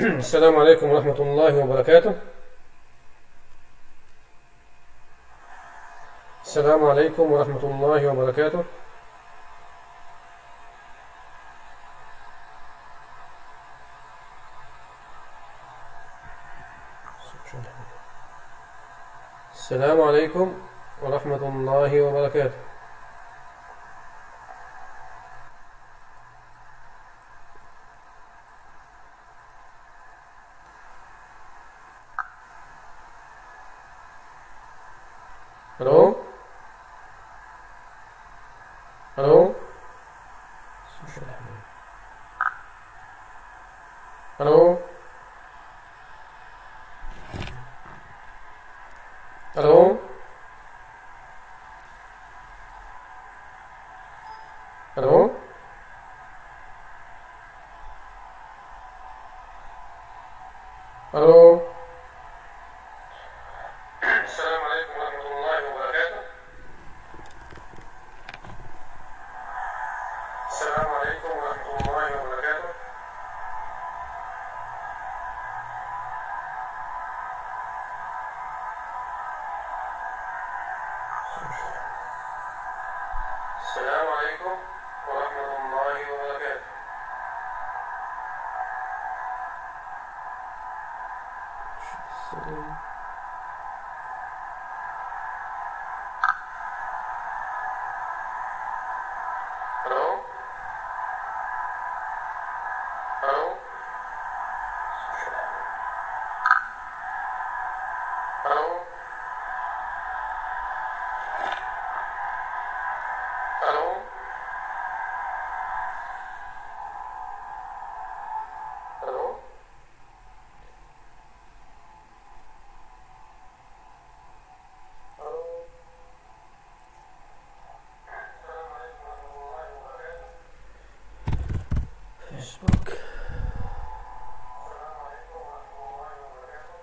السلام عليكم ورحمة الله وبركاته السلام عليكم ورحمة الله وبركاته السلام عليكم ورحمة الله وبركاته الو الو الو الو الو الو السلام عليكم ورحمة الله وبركاته السلام عليكم ورحمة الله وبركاته السلام عليكم ورحمة الله وبركاته الو الو الو الو الو الو السلام عليكم ورحمة الله وبركاته فيسبوك السلام عليكم ورحمة الله وبركاته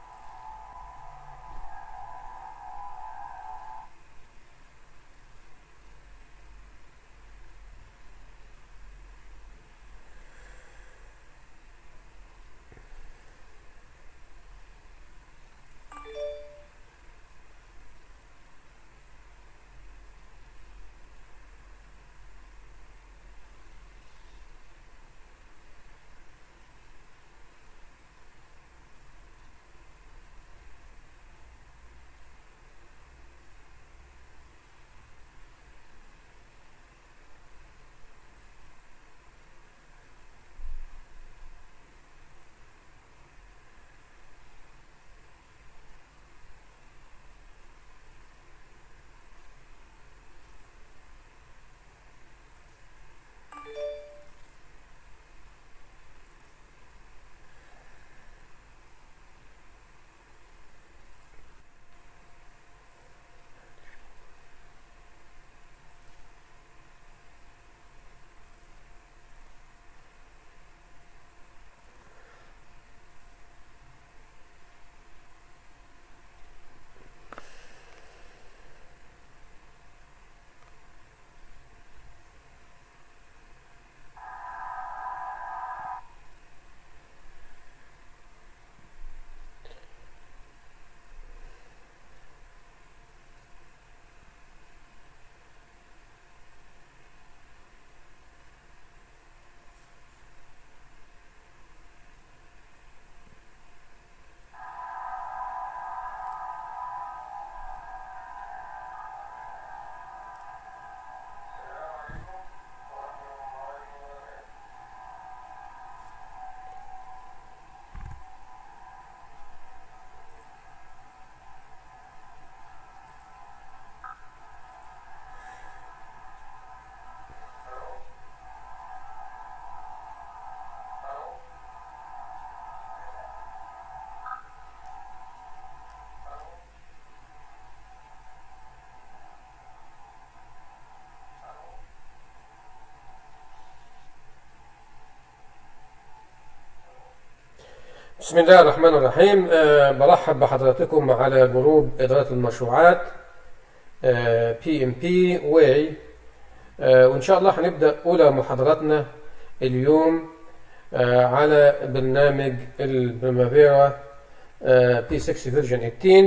بسم الله الرحمن الرحيم أه برحب بحضراتكم على جروب إدارة المشروعات بي ام بي واي وإن شاء الله هنبدأ أولى محاضراتنا اليوم آه، على برنامج البريمافيرا بي 6 فيرجن 18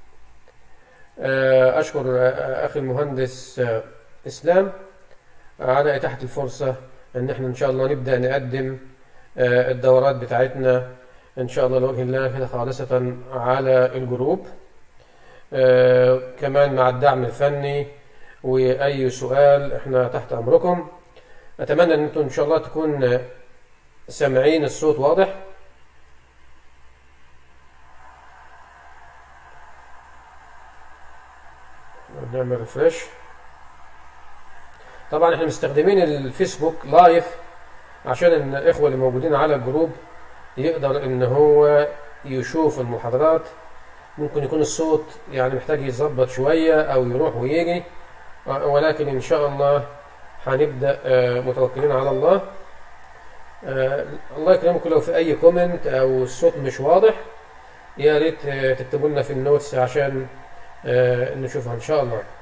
آه، أشكر آه، أخي المهندس آه، إسلام على إتاحة الفرصة إن إحنا إن شاء الله نبدأ نقدم آه، الدورات بتاعتنا إن شاء الله لوجه الله كده خالصة على الجروب آه، كمان مع الدعم الفني وأي سؤال إحنا تحت أمركم أتمنى إن أنتم إن شاء الله تكون آه، سامعين الصوت واضح نعمل ريفرش طبعا احنا مستخدمين الفيسبوك لايف عشان ان الاخوه اللي موجودين على الجروب يقدر ان هو يشوف المحاضرات ممكن يكون الصوت يعني محتاج يتظبط شويه او يروح ويجي آه، ولكن ان شاء الله هنبدا آه، متوكلين على الله آه، الله يكرمكم لو في اي كومنت او الصوت مش واضح يا ريت آه، تكتبوا لنا في النوتس عشان آه، نشوفها ان شاء الله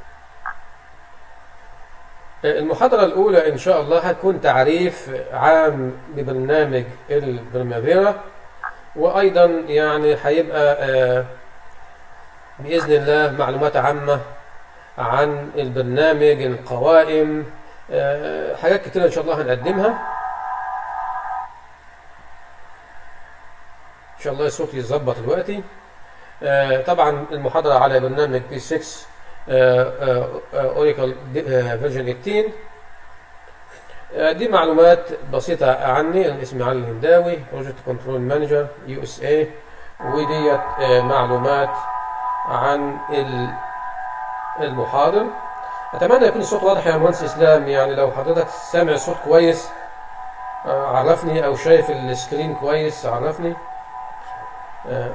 المحاضرة الأولى إن شاء الله هتكون تعريف عام ببرنامج البريمافيرا وأيضا يعني هيبقى آه، بإذن الله معلومات عامة عن البرنامج القوائم آه، حاجات كتيرة إن شاء الله هنقدمها إن شاء الله الصوت يتظبط دلوقتي آه، طبعا المحاضرة على برنامج بي 6 اوراكل فيرجن 18 آه، دي معلومات بسيطة عني أنا اسمي علي الهنداوي بروجكت كنترول مانجر يو اس اي وديت آه، معلومات عن ال- المحاضر أتمنى يكون الصوت واضح يا مهندس إسلام يعني لو حضرتك سامع الصوت كويس آه، عرفني أو شايف السكرين كويس عرفني آه،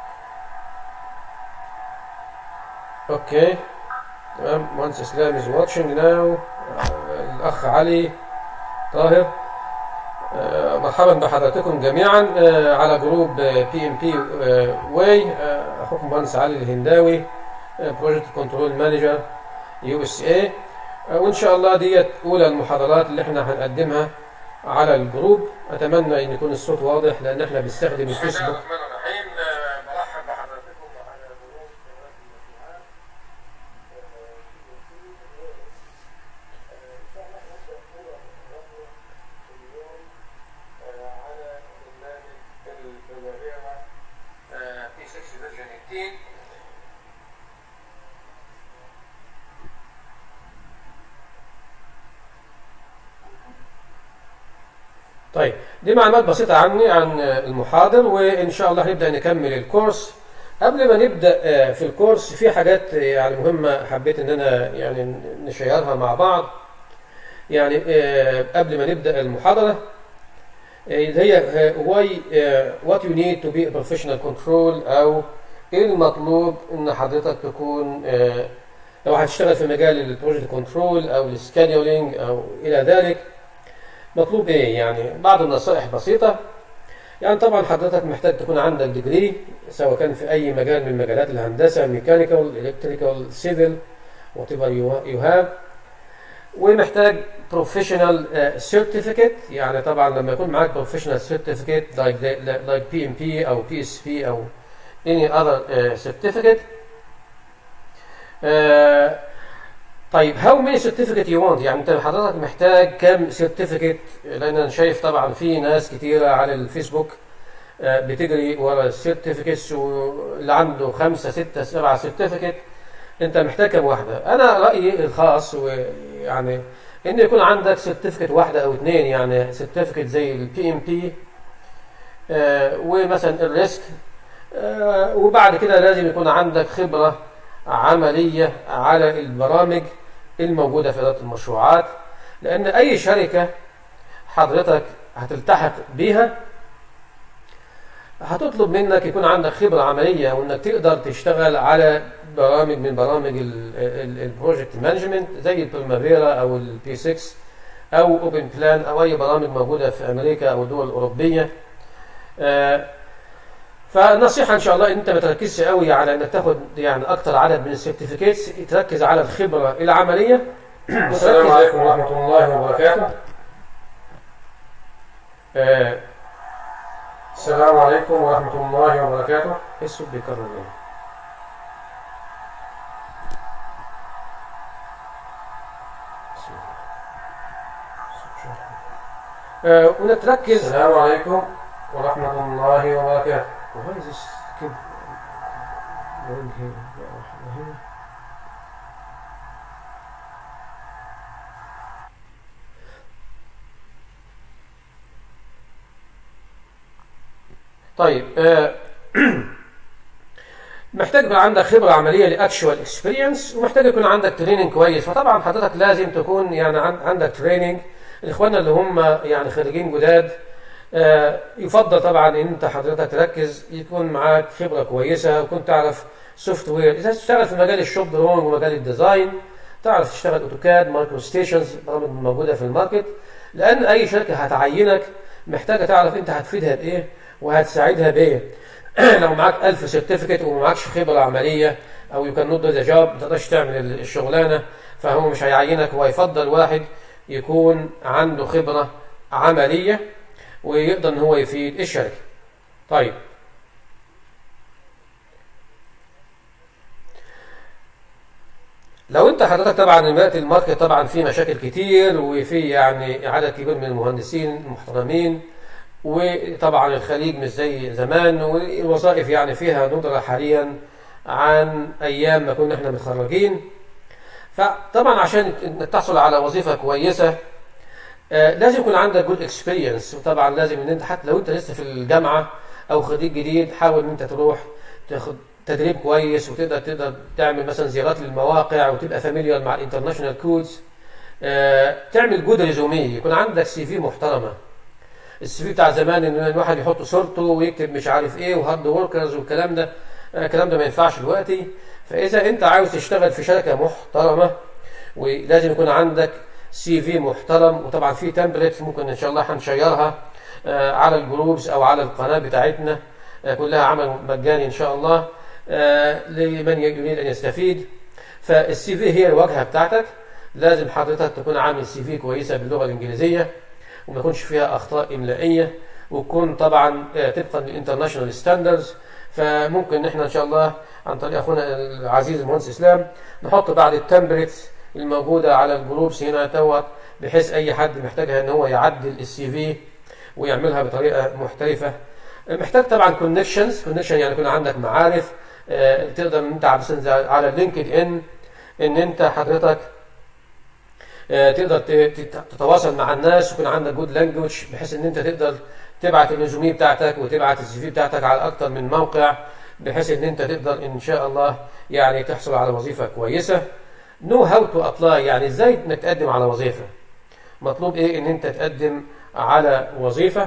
اوكي تمام مهندس اسلام از واتشنج ناو الاخ علي طاهر آه، مرحبا بحضراتكم جميعا آه، على جروب بي ام بي واي اخوكم مهندس علي الهنداوي بروجكت كنترول مانجر يو اس اي وان شاء الله ديت اولى المحاضرات اللي احنا هنقدمها على الجروب اتمنى ان يكون الصوت واضح لان احنا بنستخدم الفيسبوك الرحمن الرحيم آه، برحب بحضراتكم على جروب على برنامج البريمافيرا بي 6 فيرجن 18 طيب دي معلومات بسيطة عني عن المحاضر وإن شاء الله هنبدأ نكمل الكورس قبل ما نبدأ آه، في الكورس في حاجات يعني مهمة حبيت إن أنا يعني نشيرها مع بعض يعني آه، قبل ما نبدأ المحاضرة آه، اللي هي آه، why آه، what you need to be a professional control أو إيه المطلوب إن حضرتك تكون آه، لو هتشتغل في مجال البروجكت كنترول أو السكادولينج أو إلى ذلك مطلوب ايه يعني بعض النصائح بسيطة يعني طبعا حضرتك محتاج تكون عندك ديجري سواء كان في اي مجال من مجالات الهندسة ميكانيكال الكتريكال سيفل وات ايفر يو هاف ومحتاج بروفيشنال سيرتيفيكت يعني طبعا لما يكون معاك بروفيشنال سيرتيفيكت لايك لايك بي ام بي او بي اس بي او any other uh, certificate آه، طيب هاو ماني سيرتيفيكت يو وانت يعني انت حضرتك محتاج كام سيرتيفيكت لان انا شايف طبعا في ناس كتيره على الفيسبوك آه، بتجري ورا السيرتيفيكتس واللي عنده خمسه سته سبعه سيرتيفيكت انت محتاج كام واحده انا رايي الخاص ويعني ان يكون عندك سيرتيفيكت واحده او اثنين يعني سيرتيفيكت زي البي ام بي ومثلا الريسك آه، وبعد كده لازم يكون عندك خبره عمليه على البرامج الموجوده في اداره المشروعات لان اي شركه حضرتك هتلتحق بيها هتطلب منك يكون عندك خبره عمليه وانك تقدر تشتغل على برامج من برامج البروجكت مانجمنت زي البريمافيرا او البي 6 او اوبن بلان او اي برامج موجوده في امريكا او الدول الاوروبيه آه، فالنصيحة إن شاء الله إن أنت ما تركزش قوي على إنك تاخد يعني أكتر عدد من السيرتيفيكيتس تركز على الخبرة العملية السلام عليكم ورحمة الله وبركاته آه، السلام عليكم ورحمة الله وبركاته ايه الصوت بيكرر ليه؟ بسم الله. الصوت شغال. آه، ونتركز السلام عليكم ورحمة الله وبركاته Why is this keep going here? هنا طيب آه، محتاج يكون عندك خبرة عملية لأكشوال اكسبيرينس ومحتاج يكون عندك تريننج كويس فطبعا حضرتك لازم تكون يعني عن- عندك تريننج الإخوان اللي هم يعني خريجين جداد آه، يفضل طبعا ان انت حضرتك تركز يكون معاك خبرة كويسة وكنت تعرف سوفت وير اذا تشتغل في مجال الشوب دروينج ومجال الديزاين تعرف تشتغل اوتوكاد مايكرو ستيشنز برامج موجودة في الماركت لان اي شركة هتعينك محتاجة تعرف انت هتفيدها بايه وهتساعدها بايه لو معاك 1000 سيرتيفيكت وما معكش خبره عمليه او يو كان نوت ذا جوب ما تقدرش تعمل الشغلانه فهو مش هيعينك هو يفضل واحد يكون عنده خبره عمليه ويقدر ان هو يفيد الشركه. طيب لو انت حضرتك طبعا دلوقتي الماركت طبعا فيه مشاكل كتير وفي يعني عدد كبير من المهندسين المحترمين وطبعا الخليج مش زي زمان والوظائف يعني فيها ندرة حاليا عن ايام ما كنا احنا متخرجين فطبعا عشان انك تحصل على وظيفه كويسه آه، لازم يكون عندك جود اكسبيرينس وطبعا لازم ان انت حتى لو انت لسه في الجامعه او خريج جديد حاول ان انت تروح تاخد تدريب كويس وتقدر تقدر تعمل مثلا زيارات للمواقع وتبقى فاميليار مع الانترناشونال كودز تعمل جود ريزومي يكون عندك سي في محترمه السي في بتاع زمان ان الواحد يحط صورته ويكتب مش عارف ايه وهارد وركرز والكلام ده آه، الكلام ده ما ينفعش دلوقتي فاذا انت عاوز تشتغل في شركه محترمه ولازم يكون عندك سي في محترم وطبعا في تمبلت ممكن ان شاء الله هنشيرها آه، على الجروبس او على القناه بتاعتنا آه، كلها عمل مجاني ان شاء الله آه، لمن يريد ان يستفيد فالسي في هي الواجهه بتاعتك لازم حضرتك تكون عامل سي في كويسه باللغه الانجليزيه وما يكونش فيها اخطاء املائيه وتكون طبعا آه، طبقا للانترناشونال ستاندردز فممكن ان احنا ان شاء الله عن طريق اخونا العزيز المهندس اسلام نحط بعض التمبلتس الموجوده على الجروبس هنا توت بحيث اي حد محتاجها ان هو يعدل السي في ويعملها بطريقه محترفه محتاج طبعا كونكشنز كونكشن يعني يكون عندك معارف آه، تقدر ان انت مثلا زي على لينكد ان ان انت حضرتك آه، تقدر ت- ت- تتواصل مع الناس ويكون عندك جود لانجوج بحيث ان انت تقدر تبعت الريزومي بتاعتك وتبعت السي في بتاعتك على اكتر من موقع بحيث ان انت تقدر ان شاء الله يعني تحصل على وظيفه كويسه نو هاو تو ابلاي يعني ازاي انك تقدم على وظيفه مطلوب ايه ان انت تقدم على وظيفه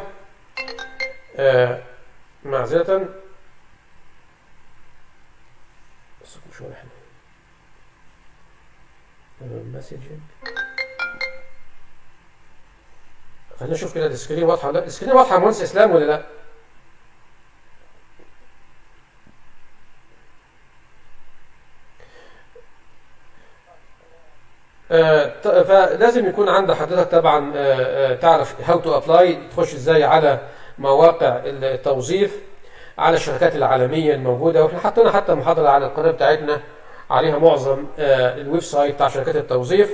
آه معذره بس مش واضح المسجنج خلينا نشوف كده السكرين واضحه ولا لا السكرين واضحه يا مهندس اسلام ولا لا آه، ط- فلازم يكون عند حضرتك طبعا آه، آه، تعرف هاو تو ابلاي تخش ازاي على مواقع التوظيف على الشركات العالميه الموجوده واحنا حطينا حتى محاضره على القناه بتاعتنا عليها معظم آه، الويب سايت بتاع شركات التوظيف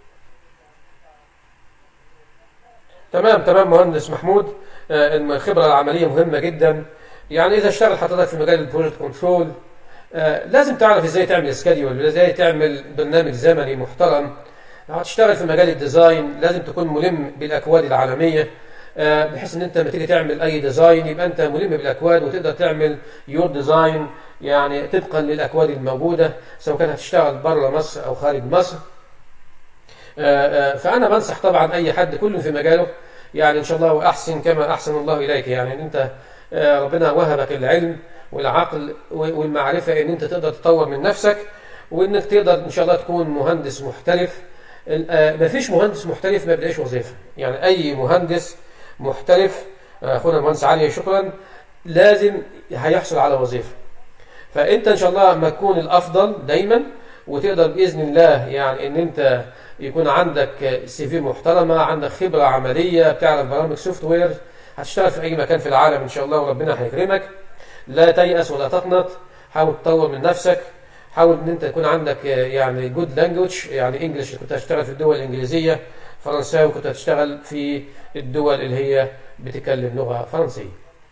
تمام تمام مهندس محمود آه، الخبره العمليه مهمه جدا يعني اذا اشتغل حضرتك في مجال البروجكت كنترول آه، لازم تعرف ازاي تعمل سكادول ازاي تعمل برنامج زمني محترم لو هتشتغل في مجال الديزاين لازم تكون ملم بالاكواد العالميه آه، بحيث ان انت لما تيجي تعمل اي ديزاين يبقى انت ملم بالاكواد وتقدر تعمل يور ديزاين يعني طبقا للاكواد الموجوده سواء كانت هتشتغل بره مصر او خارج مصر آه، آه، فانا بنصح طبعا اي حد كل في مجاله يعني ان شاء الله واحسن كما احسن الله اليك يعني ان انت آه، ربنا وهبك العلم والعقل والمعرفه ان انت تقدر تطور من نفسك وانك تقدر ان شاء الله تكون مهندس محترف آه، مفيش مهندس محترف ما بيلاقيش وظيفه يعني اي مهندس محترف آه، اخونا المهندس علي شكرا لازم هيحصل على وظيفه فانت ان شاء الله ما تكون الافضل دايما وتقدر باذن الله يعني ان انت يكون عندك سي في محترمه عندك خبره عمليه بتعرف برامج سوفت وير هتشتغل في اي مكان في العالم ان شاء الله وربنا هيكرمك لا تيأس ولا تقنط حاول تطور من نفسك حاول ان انت يكون عندك يعني جود لانجوج يعني انجلش كنت هتشتغل في الدول الانجليزيه فرنساوي كنت هتشتغل في الدول اللي هي بتتكلم لغه فرنسيه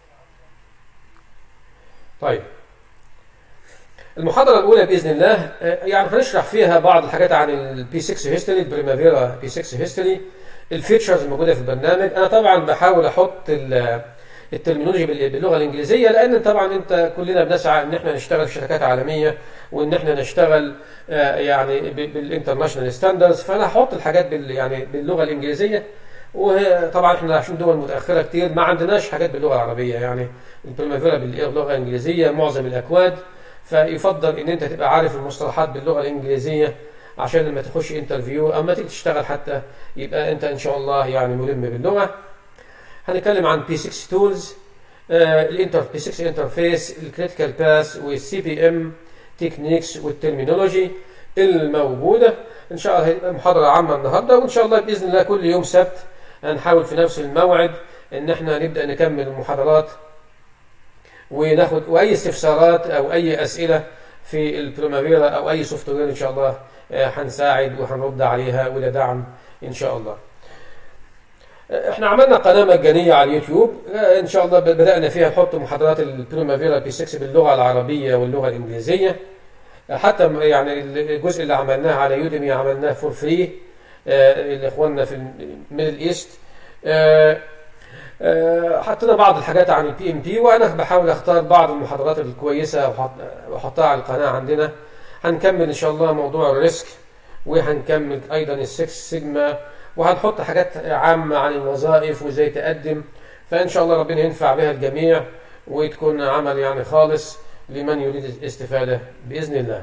طيب المحاضرة الأولى بإذن الله يعني هنشرح فيها بعض الحاجات عن البي 6 هيستوري البريمافيرا بي 6 هيستوري الفيتشرز الموجودة في البرنامج أنا طبعا بحاول أحط الترمينولوجي باللغة الإنجليزية لأن طبعا أنت كلنا بنسعى إن احنا نشتغل في شركات عالمية وإن احنا نشتغل يعني بالانترناشونال ستاندردز فأنا هحط الحاجات بال يعني باللغة الإنجليزية وطبعا احنا عشان دول متأخرة كتير ما عندناش حاجات باللغة العربية يعني البريمافيرا باللغة الإنجليزية معظم الأكواد فيفضل ان انت تبقى عارف المصطلحات باللغه الانجليزيه عشان لما تخش انترفيو اما تيجي تشتغل حتى يبقى انت ان شاء الله يعني ملم باللغه هنتكلم عن بي 6 تولز الانتر بي 6 انترفيس الكريتيكال باس والسي بي ام تكنيكس والترمينولوجي الموجوده ان شاء الله هتبقى محاضره عامه النهارده وان شاء الله باذن الله كل يوم سبت هنحاول في نفس الموعد ان احنا نبدا نكمل المحاضرات وناخد واي استفسارات او اي اسئله في البريمافيرا او اي سوفت وير ان شاء الله هنساعد وهنرد عليها ولا دعم ان شاء الله. احنا عملنا قناه مجانيه على اليوتيوب ان شاء الله بدانا فيها نحط محاضرات البريمافيرا بي 6 باللغه العربيه واللغه الانجليزيه حتى يعني الجزء اللي عملناه على يوديمي عملناه فور فري لاخواننا في الميدل ايست حطينا بعض الحاجات عن البي ام بي وانا بحاول اختار بعض المحاضرات الكويسه واحطها على القناه عندنا هنكمل ان شاء الله موضوع الريسك وهنكمل ايضا السكس سيجما وهنحط حاجات عامه عن الوظائف وازاي تقدم فان شاء الله ربنا ينفع بها الجميع وتكون عمل يعني خالص لمن يريد الاستفاده باذن الله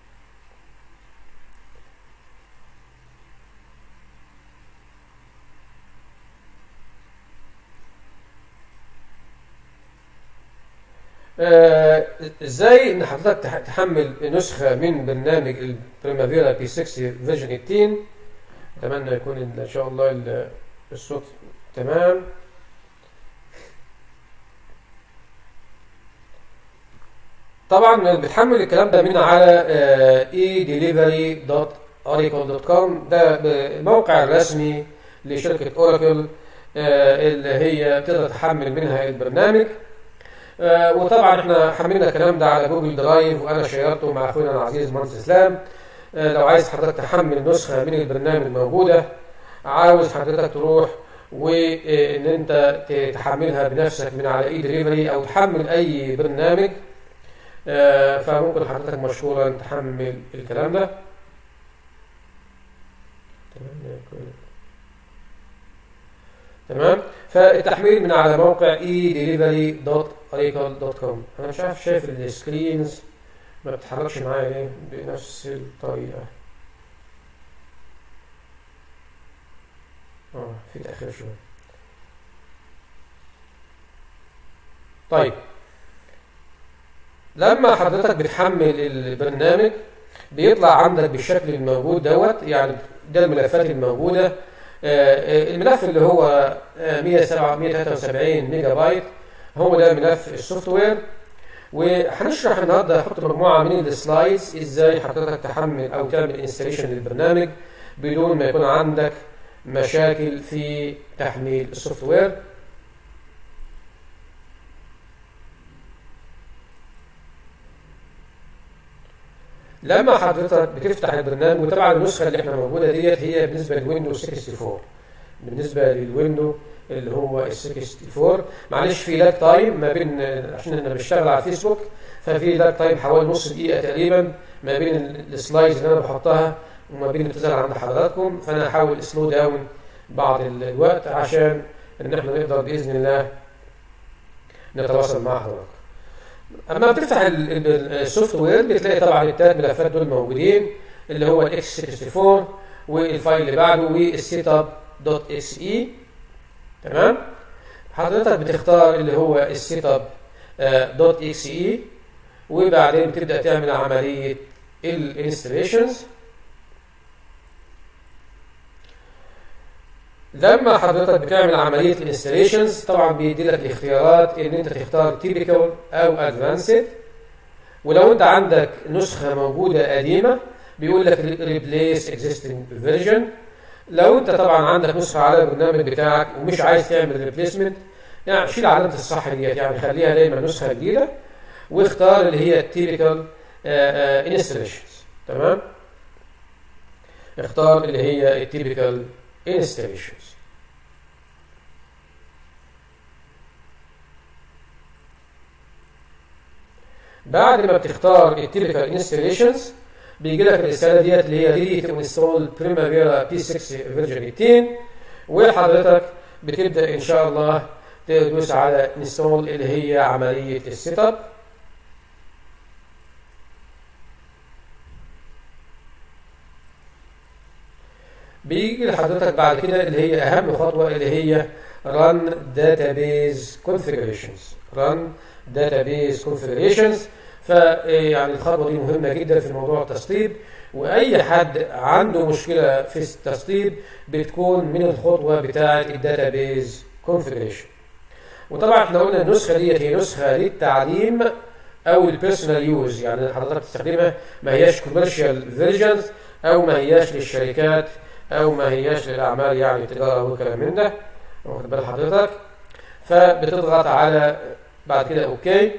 ازاي ان حضرتك تحمل نسخه من برنامج البريمافيرا بي 6 فيرجن 18 اتمنى يكون ان شاء الله الصوت تمام طبعا بتحمل الكلام ده من على edelivery.oracle.com ده الموقع الرسمي لشركه اوراكل اللي هي تقدر تحمل منها البرنامج آه وطبعا احنا حملنا الكلام ده على جوجل درايف وانا شيرته مع اخونا العزيز مهندس اسلام آه لو عايز حضرتك تحمل نسخه من البرنامج موجوده عاوز حضرتك تروح وان انت تحملها بنفسك من على اي دليفري او تحمل اي برنامج آه فممكن حضرتك مشكورا تحمل الكلام ده تمام فالتحميل من على موقع edelivery.oracle.com انا مش عارف شايف السكرينز ما بتتحركش معايا ليه بنفس الطريقه اه في تاخير شويه طيب لما حضرتك بتحمل البرنامج بيطلع عندك بالشكل الموجود دوت يعني ده الملفات الموجوده الملف اللي هو 173 ميجا بايت هو ده ملف السوفت وير وهنشرح النهارده هحط مجموعه من السلايدز ازاي حضرتك تحمل او تعمل انستليشن للبرنامج بدون ما يكون عندك مشاكل في تحميل السوفت وير لما حضرتك بتفتح البرنامج وطبعا النسخه اللي احنا موجوده ديت هي بالنسبه للويندوز 64 بالنسبه للويندو اللي هو ال 64 معلش في لاج تايم ما بين عشان انا بشتغل على الفيسبوك ففي لاج تايم حوالي نص دقيقه تقريبا ما بين السلايدز اللي انا بحطها وما بين اللي بتظهر عند حضراتكم فانا هحاول اسلو داون بعض الوقت عشان ان احنا نقدر باذن الله نتواصل مع حضراتكم اما بتفتح السوفت وير بتلاقي طبعا الثلاث ملفات دول موجودين اللي هو الاكس 64 والفايل اللي بعده والسيت اب دوت اكس اي تمام حضرتك بتختار اللي هو السيت اب دوت اكس اي وبعدين بتبدا تعمل عمليه الانستليشنز لما حضرتك بتعمل عمليه الانستليشنز طبعا بيدي لك الاختيارات ان انت تختار تيبيكال او ادفانسد ولو انت عندك نسخه موجوده قديمه بيقول لك ريبليس اكزيستنج فيرجن لو انت طبعا عندك نسخه على البرنامج بتاعك ومش عايز تعمل ريبليسمنت يعني شيل علامه الصح ديت يعني خليها دايما نسخه جديده واختار اللي هي التيبيكال انستليشنز تمام اختار اللي هي التيبيكال انستليشنز بعد ما بتختار التيبيكال انستليشنز بيجي لك الرساله ديت اللي هي ريدي تو انستول بريمافيرا بي 6 فيرجن 18 وحضرتك بتبدا ان شاء الله تدوس على انستول اللي هي عمليه السيت اب بيجي لحضرتك بعد كده اللي هي اهم خطوه اللي هي run database configurations run database configurations فيعني الخطوه دي مهمه جدا في موضوع التسطيب واي حد عنده مشكله في التسطيب بتكون من الخطوه بتاعه الداتابيز كونفيجريشن وطبعا احنا قلنا النسخه ديت هي نسخه للتعليم او البيرسونال يوز يعني حضرتك تستخدمها ما هياش كوميرشال فيرجنز او ما هياش للشركات او ما هياش للاعمال يعني تجاره وكلام من ده واخد بال حضرتك فبتضغط على بعد كده اوكي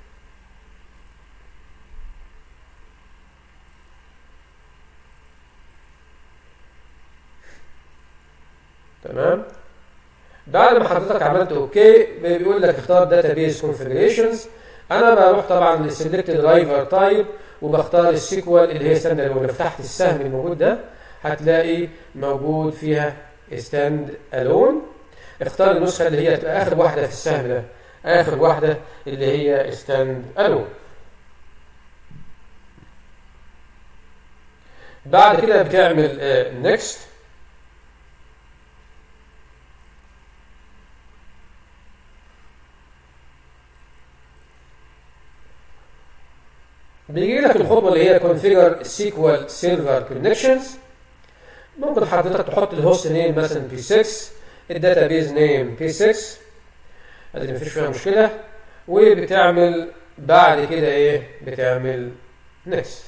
تمام بعد ما حضرتك عملت اوكي بيقول لك اختار داتابيز كونفيجريشنز انا بروح طبعا للسلكت درايفر تايب وبختار السيكوال اللي هي ستاند لو فتحت السهم الموجود ده هتلاقي موجود فيها ستاند الون اختار النسخه اللي هي تبقى اخر واحده في السهم ده اخر واحده اللي هي ستاند الون بعد كده بتعمل نيكست بيجي لك الخطوه اللي هي configure SQL server connections ممكن حضرتك تحط الهوست نيم مثلا بي 6 الداتابيز نيم بي 6 ادي مفيش فيها مشكله وبتعمل بعد كده ايه بتعمل نكست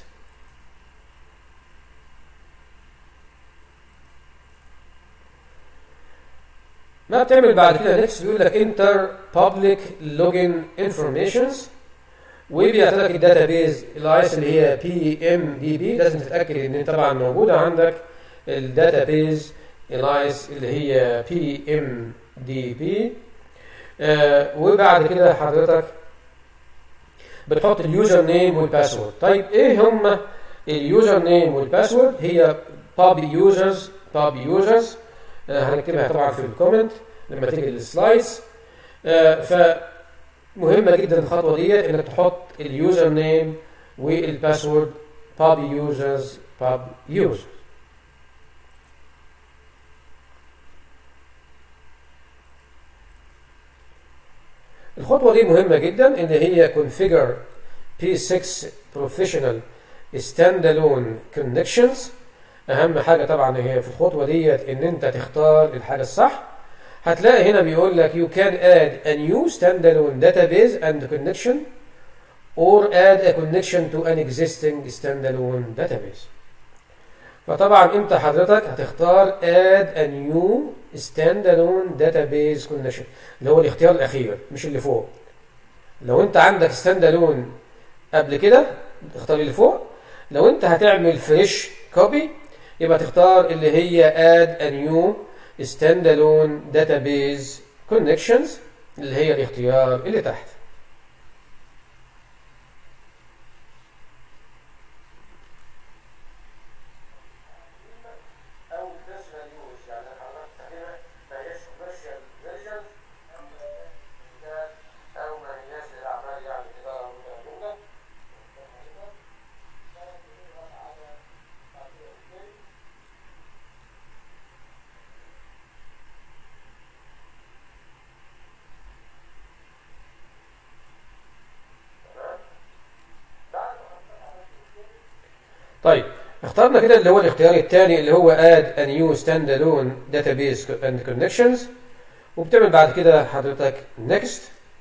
ما بتعمل بعد كده نكست بيقول لك انتر public login informations وبيعطي لك الداتابيز الايس اللي هي بي ام دي بي لازم تتاكد ان طبعا موجوده عندك الداتابيز الايس اللي هي بي ام دي بي وبعد كده حضرتك بتحط اليوزر نيم والباسورد طيب ايه هم اليوزر نيم والباسورد هي باب يوزرز باب يوزرز هنكتبها طبعا في الكومنت لما تيجي السلايدز ف مهمه جدا الخطوه ديت انك تحط اليوزر نيم والباسورد pub users pub users الخطوه دي مهمه جدا ان هي configure p6 professional standalone connections اهم حاجه طبعا هي في الخطوه ديت ان انت تختار الحاجه الصح هتلاقي هنا بيقول لك you can add a new standalone database and connection or add a connection to an existing standalone database فطبعا انت حضرتك هتختار add a new standalone database connection اللي هو الاختيار الاخير مش اللي فوق لو انت عندك standalone قبل كده اختار اللي فوق لو انت هتعمل فريش كوبي يبقى تختار اللي هي add a new standalone database connections اللي هي الاختيار اللي تحت او بيرسونال يوز يعني حضرتك تستخدمها ما هياش كوميرشال فيرجن او ما هياش للاعمال يعني تجاره وكلام من ده طيب اخترنا كده اللي هو الاختيار الثاني اللي هو add a new standalone database and connections وبتعمل بعد كده حضرتك next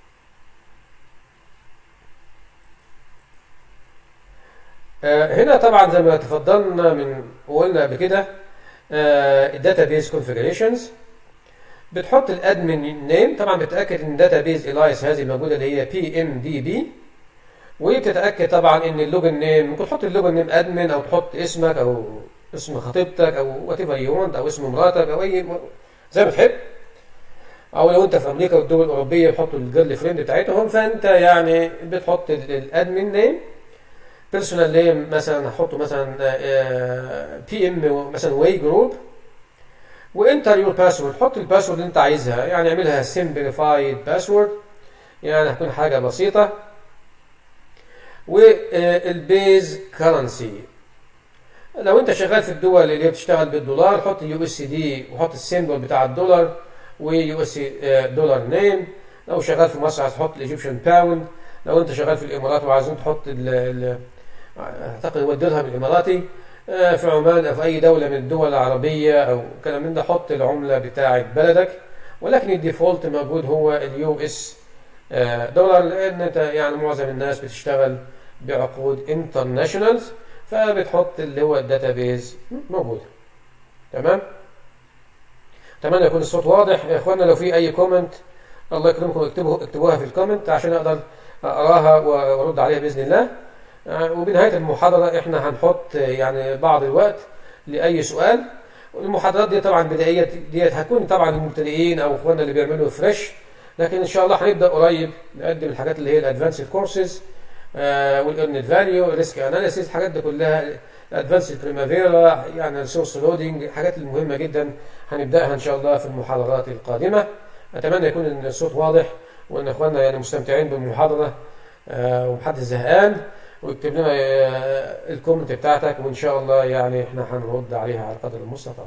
آه، هنا طبعا زي ما تفضلنا من وقلنا قبل كده الداتابيز كونفيجريشنز بتحط الادمن نيم طبعا بتتاكد ان داتابيز الايس هذه موجوده اللي هي بي ام دي بي وبتتاكد طبعا ان اللوجن نيم ممكن تحط اللوجن نيم ادمن او تحط اسمك او اسم خطيبتك او وات ايفر يو او اسم مراتك او اي زي ما تحب او لو انت في امريكا والدول الاوروبيه بيحطوا الجيرل فريند بتاعتهم فانت يعني بتحط الادمن نيم بيرسونال نيم مثلا هحطه مثلا بي ام مثلا واي جروب وانتر يور باسورد حط الباسورد اللي انت عايزها يعني اعملها سمبليفايد باسورد يعني هتكون حاجه بسيطه والبيز كرنسي لو انت شغال في الدول اللي هي بتشتغل بالدولار حط يو اس دي وحط السيمبل بتاع الدولار ويو اس دولار نيم لو شغال في مصر هتحط الايجيبشن باوند لو انت شغال في الامارات وعايزين تحط ال ال اعتقد هو الدرهم الاماراتي آه، في عمان او في اي دوله من الدول العربيه او كلام من ده حط العمله بتاعه بلدك ولكن الديفولت موجود هو اليو اس دولار لان انت يعني معظم الناس بتشتغل بعقود انترناشونالز فبتحط اللي هو الداتابيز موجود تمام اتمنى يكون الصوت واضح يا اخوانا لو في اي كومنت الله يكرمكم اكتبوا اكتبوها في الكومنت عشان اقدر اقراها وارد عليها باذن الله آه، وبنهايه المحاضره احنا هنحط آه، يعني بعض الوقت لاي سؤال المحاضرات دي طبعا بدائيه ديت هتكون طبعا المبتدئين او اخواننا اللي بيعملوا فريش لكن ان شاء الله هنبدا قريب نقدم الحاجات اللي هي الادفانسد كورسز والايرن فاليو ريسك اناليسيس الحاجات دي كلها ادفانسد بريمافيرا يعني السورس لودنج الحاجات المهمه جدا هنبداها ان شاء الله في المحاضرات القادمه اتمنى يكون إن الصوت واضح وان اخواننا يعني مستمتعين بالمحاضره آه، ومحدش زهقان واكتب لنا آه، الكومنت بتاعتك وان شاء الله يعني احنا هنرد عليها على قدر المستطاع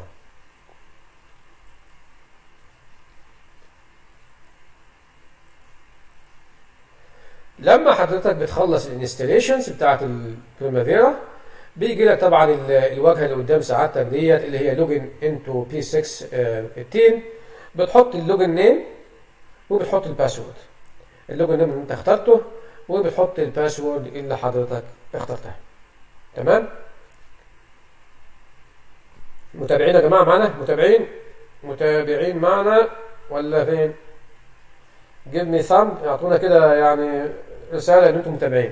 لما حضرتك بتخلص الانستليشنز بتاعت البريمافيرا بيجي لك طبعا ال- الواجهه اللي قدام سعادتك ديت اللي هي لوجن انتو بي 6 18 بتحط اللوجن نيم وبتحط الباسورد اللوجن نيم اللي انت اخترته وبتحط الباسورد اللي حضرتك اخترتها تمام متابعين يا جماعه معانا متابعين متابعين معنا ولا فين جيب مي ثامب اعطونا كده يعني رساله ان انتم متابعين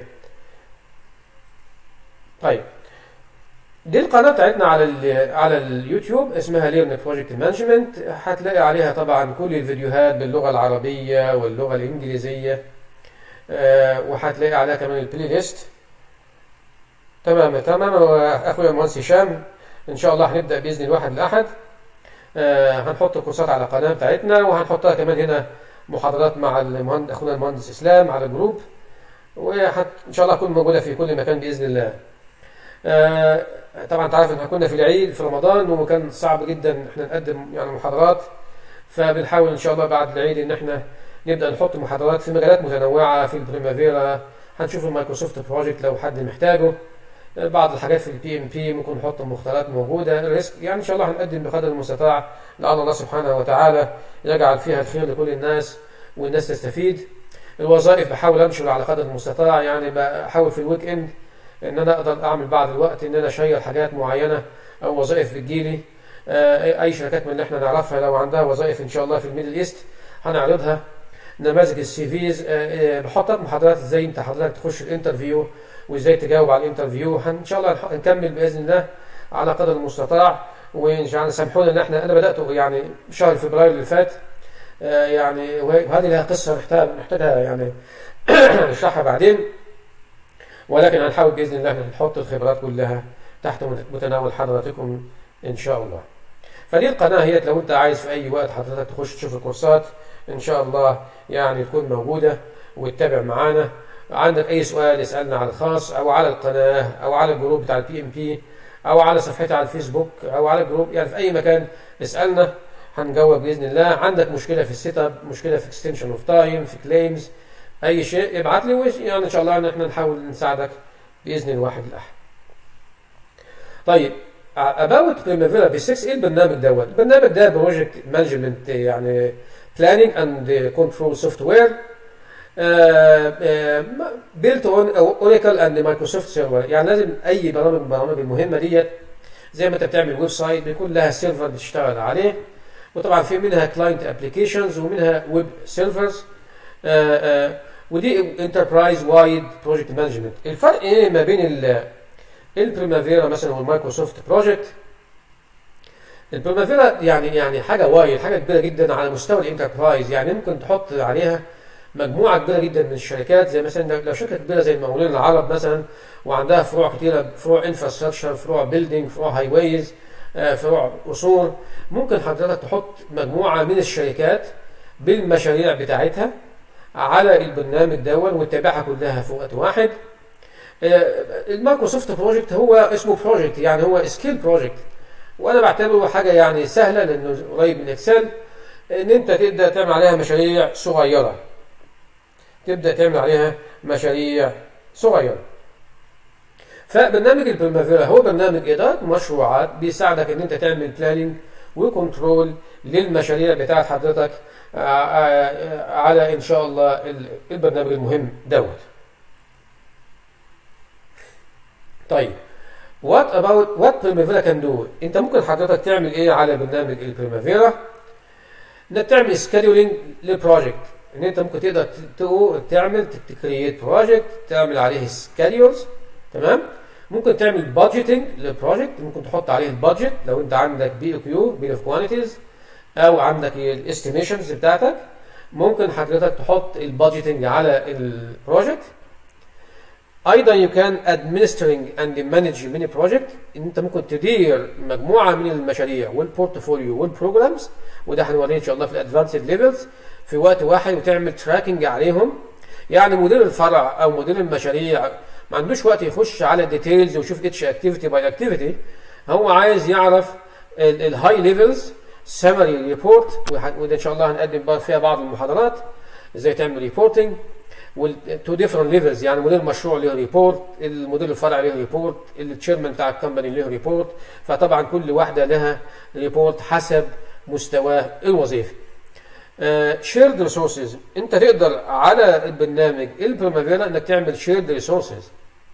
طيب دي القناه بتاعتنا على ال على اليوتيوب اسمها ليرن بروجكت مانجمنت هتلاقي عليها طبعا كل الفيديوهات باللغه العربيه واللغه الانجليزيه آه، وهتلاقي عليها كمان البلاي ليست تمام تمام اخويا المهندس هشام ان شاء الله هنبدا باذن الواحد الاحد آه، هنحط الكورسات على القناه بتاعتنا وهنحطها كمان هنا محاضرات مع المهندس اخونا المهندس اسلام على الجروب وحت ان شاء الله تكون موجوده في كل مكان باذن الله آه، طبعا انت عارف ان احنا كنا في العيد في رمضان وكان صعب جدا احنا نقدم يعني محاضرات فبنحاول ان شاء الله بعد العيد ان احنا نبدا نحط محاضرات في مجالات متنوعه في البريمافيرا هنشوف المايكروسوفت بروجكت لو حد محتاجه آه، بعض الحاجات في البي ام بي ممكن نحط مختارات موجوده الريسك يعني ان شاء الله هنقدم بقدر المستطاع لعل الله سبحانه وتعالى يجعل فيها الخير لكل الناس والناس تستفيد الوظائف بحاول انشر على قدر المستطاع يعني بحاول في الويك اند ان انا اقدر اعمل بعض الوقت ان انا اشير حاجات معينه او وظائف بتجيلي آه، اي شركات من اللي احنا نعرفها لو عندها وظائف ان شاء الله في الميدل ايست هنعرضها نماذج السي فيز بحط لك محاضرات ازاي انت حضرتك تخش الانترفيو وازاي تجاوب على الانترفيو هن- ان شاء الله هنح- نكمل باذن الله على قدر المستطاع وان شاء الله سامحونا ان احنا انا بدات يعني شهر فبراير اللي فات آه، يعني وه- وهذه لها قصه نحتاج نحتاجها يعني نشرحها بعدين ولكن هنحاول باذن الله ان نحط الخبرات كلها تحت متناول حضراتكم ان شاء الله. فدي القناه هي لو انت عايز في اي وقت حضرتك تخش تشوف الكورسات ان شاء الله يعني تكون موجوده وتتابع معانا عندك اي سؤال اسالنا على الخاص او على القناه او على الجروب بتاع البي ام بي او على صفحتي على الفيسبوك او على الجروب يعني في اي مكان اسالنا هنجاوب باذن الله عندك مشكله في السيت اب مشكله في اكستنشن اوف تايم في كليمز اي شيء ابعت لي وش- يعني ان شاء الله ان احنا نحاول نساعدك باذن الواحد الاحد طيب اباوت بريمافيرا بي 6 ايه البرنامج دوت؟ البرنامج ده بروجكت مانجمنت يعني بلاننج اند كنترول سوفت وير بيلت اون اوراكل اند مايكروسوفت سيرفر يعني لازم اي برامج من البرامج المهمه ديت زي ما انت بتعمل ويب سايت بيكون لها سيرفر بتشتغل عليه وطبعا في منها كلاينت ابلكيشنز ومنها ويب سيرفرز ودي انتربرايز وايد بروجكت مانجمنت الفرق ايه ما بين ال البريمافيرا مثلا والمايكروسوفت بروجكت البريمافيرا يعني يعني حاجه وايد حاجه كبيره جدا على مستوى الانتربرايز يعني ممكن تحط عليها مجموعه كبيره جدا من الشركات زي مثلا لو شركه كبيره زي المقاولين العرب مثلا وعندها فروع كتيره فروع انفراستراكشر فروع بيلدينج فروع هاي ويز فروع قصور ممكن حضرتك تحط مجموعه من الشركات بالمشاريع بتاعتها على البرنامج دون وتتابعها كلها في وقت واحد المايكروسوفت بروجكت هو اسمه بروجكت يعني هو سكيل بروجكت وانا بعتبره حاجه يعني سهله لانه قريب من اكسل ان انت تبدا تعمل عليها مشاريع صغيره تبدا تعمل عليها مشاريع صغيره فبرنامج البريمافيرا هو برنامج اداره مشروعات بيساعدك ان انت تعمل بلاننج وكنترول للمشاريع بتاعت حضرتك على ان شاء الله البرنامج المهم دوت طيب وات اباوت وات بريمافيرا كان دو انت ممكن حضرتك تعمل ايه على برنامج البريمافيرا انك تعمل سكادولينج للبروجكت ان انت ممكن تقدر تعمل تكريت بروجكت تعمل عليه سكادولز تمام ممكن تعمل بادجيتنج للبروجكت ممكن تحط عليه البادجت لو انت عندك بي او كيو بيل اوف كوانتيتيز او عندك الاستيميشنز بتاعتك ممكن حضرتك تحط البادجيتنج على البروجكت ايضا يو كان administering and manage many project ان انت ممكن تدير مجموعه من المشاريع والبورتفوليو والبروجرامز وده هنوريه ان شاء الله في الادفانسد ليفلز في وقت واحد وتعمل تراكنج عليهم يعني مدير الفرع او مدير المشاريع ما عندوش وقت يخش على الديتيلز ويشوف اتش اكتيفيتي باي اكتيفيتي هو عايز يعرف الهاي ليفلز سمري ريبورت وده ان شاء الله هنقدم فيها بعض المحاضرات ازاي تعمل ريبورتنج تو ديفرنت ليفلز يعني مدير المشروع له ريبورت المدير الفرع له ريبورت التشيرمان بتاع الكومباني له ريبورت فطبعا كل واحده لها ريبورت حسب مستواه الوظيفي شيرد ريسورسز انت تقدر على البرنامج البريمافيرا انك تعمل شيرد ريسورسز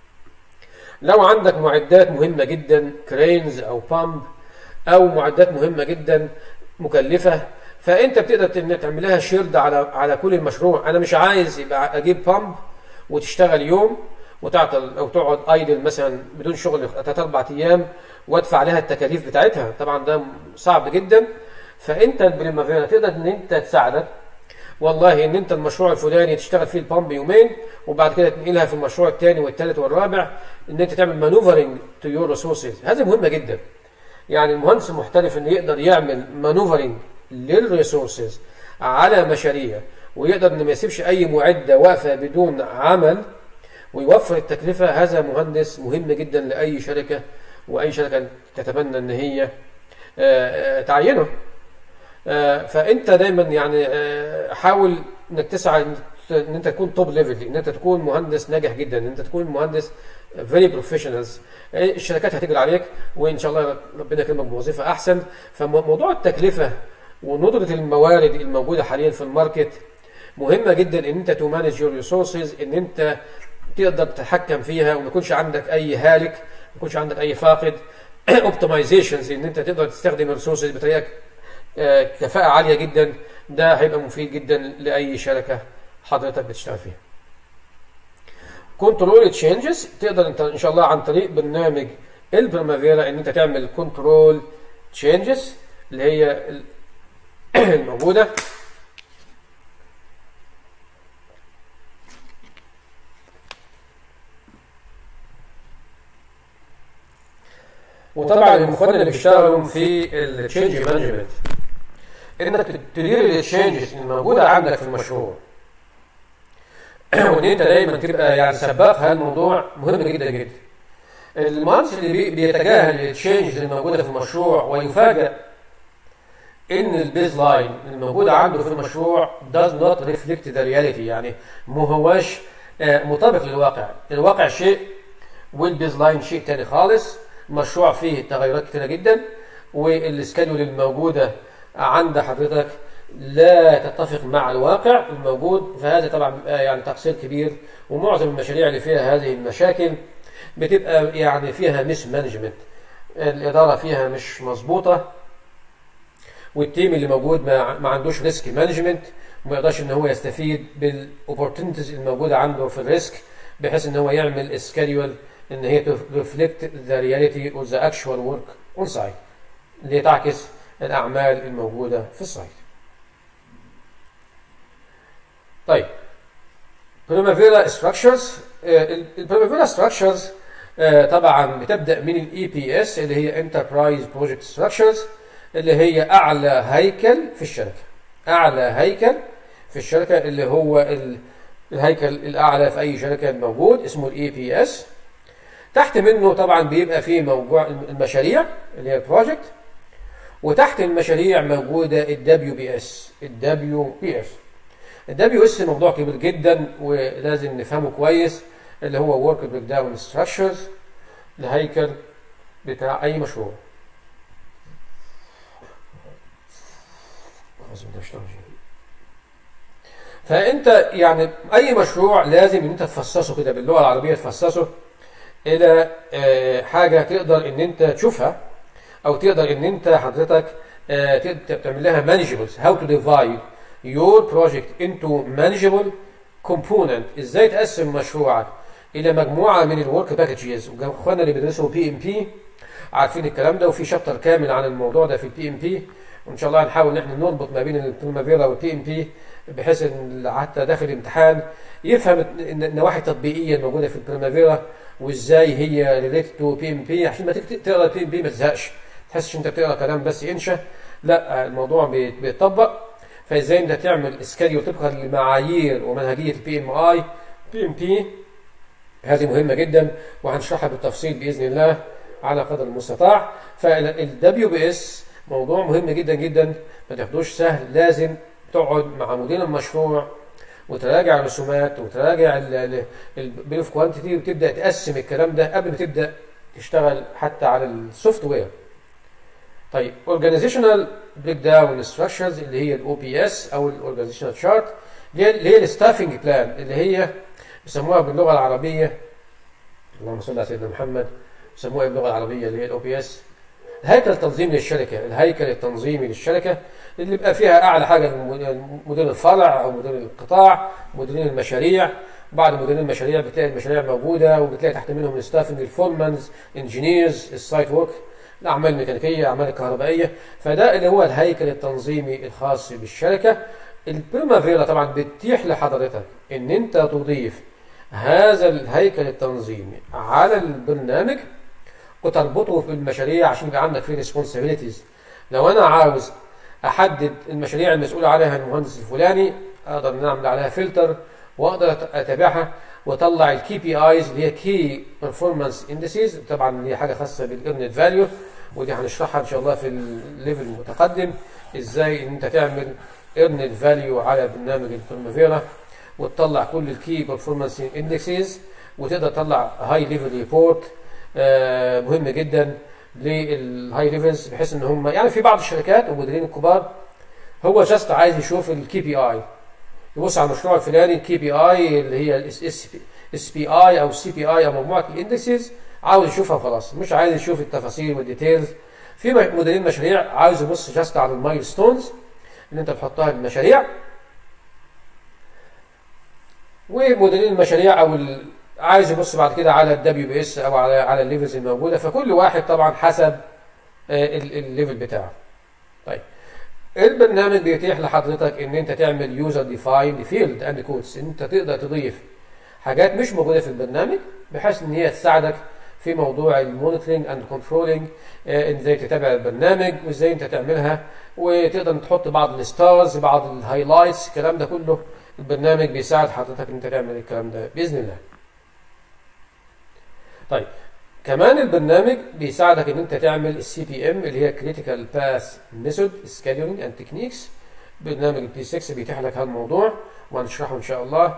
لو عندك معدات مهمه جدا كرينز او بامب او معدات مهمه جدا مكلفه فانت بتقدر تعملها شيرد على على كل المشروع انا مش عايز يبقى اجيب بامب وتشتغل يوم وتعطل او تقعد ايدل مثلا بدون شغل ثلاث اربع ايام وادفع لها التكاليف بتاعتها طبعا ده صعب جدا فانت البريمافيرا تقدر ان انت تساعدك والله ان انت المشروع الفلاني تشتغل فيه البامب يومين وبعد كده تنقلها في المشروع الثاني والثالث والرابع ان انت تعمل مانوفرنج تو يور ريسورسز هذه مهمه جدا يعني المهندس المحترف انه يقدر يعمل مانوفرنج للريسورسز على مشاريع ويقدر ان ما يسيبش اي معده واقفه بدون عمل ويوفر التكلفه هذا مهندس مهم جدا لاي شركه واي شركه تتمنى ان هي تعينه فانت دايما يعني حاول انك تسعى ان انت تكون توب ليفل ان انت تكون مهندس ناجح جدا ان انت تكون مهندس فيري بروفيشنالز الشركات هتجري عليك وان شاء الله ربنا يكرمك بوظيفه احسن فموضوع التكلفه وندره الموارد الموجوده حاليا في الماركت مهمه جدا ان انت تو مانج يور ريسورسز ان انت تقدر تتحكم فيها وما يكونش عندك اي هالك ما يكونش عندك اي فاقد اوبتمايزيشنز ان انت تقدر تستخدم الريسورسز بطريقه كفاءه عاليه جدا ده هيبقى مفيد جدا لاي شركه حضرتك بتشتغل فيها كنترول تشينجز تقدر انت ان شاء الله عن طريق برنامج البريمافيرا ان انت تعمل كنترول تشينجز اللي هي الموجوده وطبعا المخرجين اللي بيشتغلوا في التشينج مانجمنت انك تدير التشينجز الموجوده عندك في المشروع وان انت دايما تبقى يعني سباق في الموضوع مهم جدا جدا المهندس اللي بيتجاهل التشينجز الموجوده في المشروع ويفاجئ ان البيز لاين الموجوده عنده في المشروع does not reflect the reality يعني ما هواش مطابق للواقع الواقع شيء والبيز لاين شيء تاني خالص مشروع فيه تغيرات كتيره جدا والسكادول الموجوده عند حضرتك لا تتفق مع الواقع الموجود فهذا طبعا بيبقى يعني تقصير كبير ومعظم المشاريع اللي فيها هذه المشاكل بتبقى يعني فيها مش مانجمنت الاداره فيها مش مظبوطه والتيم اللي موجود ما, ما عندوش ريسك مانجمنت وما يقدرش ان هو يستفيد بالاوبورتونيتيز الموجوده عنده في الريسك بحيث ان هو يعمل سكادول ان هي ريفلكت ذا رياليتي اور ذا اكشوال ورك اون سايت اللي تعكس الاعمال الموجوده في السايت. طيب Primavera structures البريمافيرا structures آه، طبعا بتبدا من الاي بي اس اللي هي انتربرايز بروجكت ستراكشرز اللي هي اعلى هيكل في الشركه اعلى هيكل في الشركه اللي هو ال- الهيكل الاعلى في اي شركه موجود اسمه الاي بي اس تحت منه طبعا بيبقى فيه موضوع المشاريع اللي هي البروجكت وتحت المشاريع موجوده الدبليو بي اس الدبليو بي اس الدبليو اس موضوع كبير جدا ولازم نفهمه كويس اللي هو ورك بريك داون ستراكشرز الهيكل بتاع اي مشروع فانت يعني اي مشروع لازم ان انت تفصصه كده باللغه العربيه تفصصه الى آه، حاجه تقدر ان انت تشوفها او تقدر ان انت حضرتك آه، تقدر تعمل لها manageable how to divide your project into manageable component ازاي تقسم مشروعك الى مجموعه من الورك باكجز واخواننا اللي بيدرسوا بي ام بي عارفين الكلام ده وفي شابتر كامل عن الموضوع ده في البي ام بي وان شاء الله هنحاول ان احنا نربط ما بين البريمافيرا والبي ام بي بحيث ان حتى داخل الامتحان يفهم الن- النواحي التطبيقيه الموجوده في البريمافيرا وازاي هي ريليتد تو بي ام بي عشان ما تيجي تقرا البي ام بي ما تزهقش ما تحسش انت بتقرا كلام بس ينشا لا الموضوع بيت- بيتطبق فازاي انت تعمل سكاديول طبقا لمعايير ومنهجيه البي ام اي بي ام بي هذه مهمه جدا وهنشرحها بالتفصيل باذن الله على قدر المستطاع فالدبليو بي اس موضوع مهم جدا جدا ما تاخدوش سهل لازم تقعد مع مدير المشروع وتراجع الرسومات وتراجع البيل اوف كوانتيتي وتبدا تقسم الكلام ده قبل ما تبدا تشتغل حتى على السوفت وير. طيب اورجانيزيشنال بريك داون ستراكشرز اللي هي الاو بي اس او الاورجانيزيشنال شارت اللي هي اللي هي الستافنج بلان اللي هي بيسموها باللغه العربيه اللهم صل على سيدنا محمد بيسموها باللغه العربيه اللي هي الاو بي اس الهيكل التنظيمي للشركه الهيكل التنظيمي للشركه اللي بيبقى فيها اعلى حاجه الم- مدير الفرع او مدير القطاع مديرين المشاريع بعد مديرين المشاريع بتلاقي المشاريع موجوده وبتلاقي تحت منهم الستافنج الفورمانز انجينيرز السايت ورك الاعمال الميكانيكيه الاعمال الكهربائيه فده اللي هو الهيكل التنظيمي الخاص بالشركه البريمافيرا طبعا بتتيح لحضرتك ان انت تضيف هذا الهيكل التنظيمي على البرنامج وتربطه بالمشاريع عشان يبقى عندك فيه ريسبونسابيلتيز لو انا عاوز احدد المشاريع المسؤول عليها المهندس الفلاني اقدر نعمل عليها فلتر واقدر أت- اتابعها واطلع الكي بي ايز اللي هي كي بيرفورمانس اندسيز طبعا اللي هي حاجه خاصه بالايرنت فاليو ودي هنشرحها ان شاء الله في الليفل المتقدم ازاي ان انت تعمل ايرنت فاليو على برنامج البريمافيرا وتطلع كل الكي بيرفورمانس اندكسز وتقدر تطلع هاي ليفل ريبورت مهم جدا للهاي ليفلز بحيث ان هم يعني في بعض الشركات والمديرين الكبار هو جاست عايز يشوف الكي بي اي يبص على المشروع الفلاني الكي بي اي اللي هي الاس بي اي او السي بي اي او مجموعه الاندكسز عاوز يشوفها وخلاص مش عايز يشوف التفاصيل والديتيلز في مديرين مشاريع عاوز يبص جاست على المايل ستونز اللي انت بتحطها للمشاريع ومديرين المشاريع او ال... عايز يبص بعد كده على الدبليو بي اس او على على الليفلز الموجوده فكل واحد طبعا حسب الليفل بتاعه. طيب البرنامج بيتيح لحضرتك ان انت تعمل يوزر ديفايند فيلد اند كودز انت تقدر تضيف حاجات مش موجوده في البرنامج بحيث ان هي تساعدك في موضوع المونيتورنج اند كنترولنج ازاي تتابع البرنامج وازاي انت تعملها وتقدر تحط بعض الستارز بعض الهايلايتس الكلام ده كله البرنامج بيساعد حضرتك انت تعمل الكلام ده باذن الله. طيب كمان البرنامج بيساعدك ان انت تعمل السي بي ام اللي هي كريتيكال باث ميثود سكادولينج اند تكنيكس برنامج البي 6 بيتيح لك هذا الموضوع وهنشرحه ان شاء الله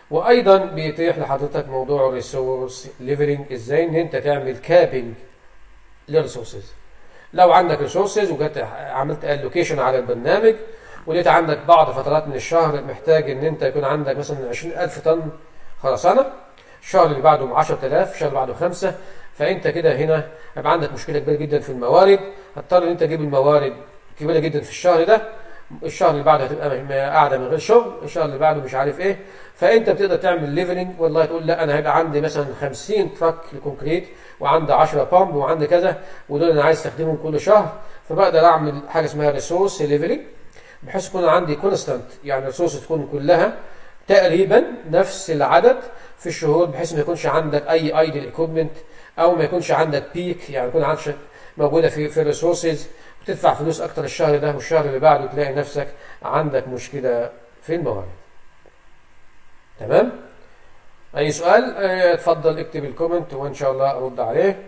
وايضا بيتيح لحضرتك موضوع الريسورس ليفلنج ازاي ان انت تعمل كابنج للريسورسز لو عندك ريسورسز وجت عملت الوكيشن على البرنامج ولقيت عندك بعض فترات من الشهر محتاج ان انت يكون عندك مثلا 20000 طن خرسانه الشهر اللي بعده 10000 الشهر اللي بعده 5 فانت كده هنا هيبقى عندك مشكله كبيره جدا في الموارد هتضطر ان انت تجيب الموارد كبيره جدا في الشهر ده الشهر اللي بعده هتبقى م- قاعده من غير شغل الشهر اللي بعده مش عارف ايه فانت بتقدر تعمل ليفلنج والله تقول لا انا هيبقى عندي مثلا 50 تراك لكونكريت وعندي 10 بامب وعندي كذا ودول انا عايز استخدمهم كل شهر فبقدر اعمل حاجه اسمها ريسورس ليفلنج بحيث يكون عندي كونستانت يعني الريسورس تكون كلها تقريبا نفس العدد في الشهور بحيث ما يكونش عندك اي ايدل ايكويبمنت او ما يكونش عندك بيك يعني يكون عندك موجوده في في الريسورسز بتدفع فلوس اكتر الشهر ده والشهر اللي بعده تلاقي نفسك عندك مشكله في الموارد تمام اي سؤال آه، اتفضل اكتب الكومنت وان شاء الله ارد عليه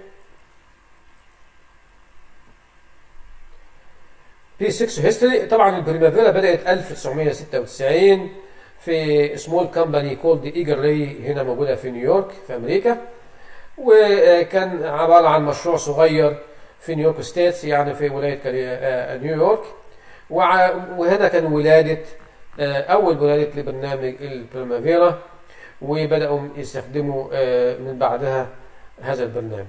بي 6 هيستوري طبعا البريمافيرا بدات 1996 في سمول كامباني كولد ايجر ري هنا موجوده في نيويورك في امريكا وكان عباره عن مشروع صغير في نيويورك ستيتس يعني في ولايه كالي- آه، نيويورك وع- وهنا كان ولاده آه، اول ولاده لبرنامج البريمافيرا وبداوا يستخدموا آه، من بعدها هذا البرنامج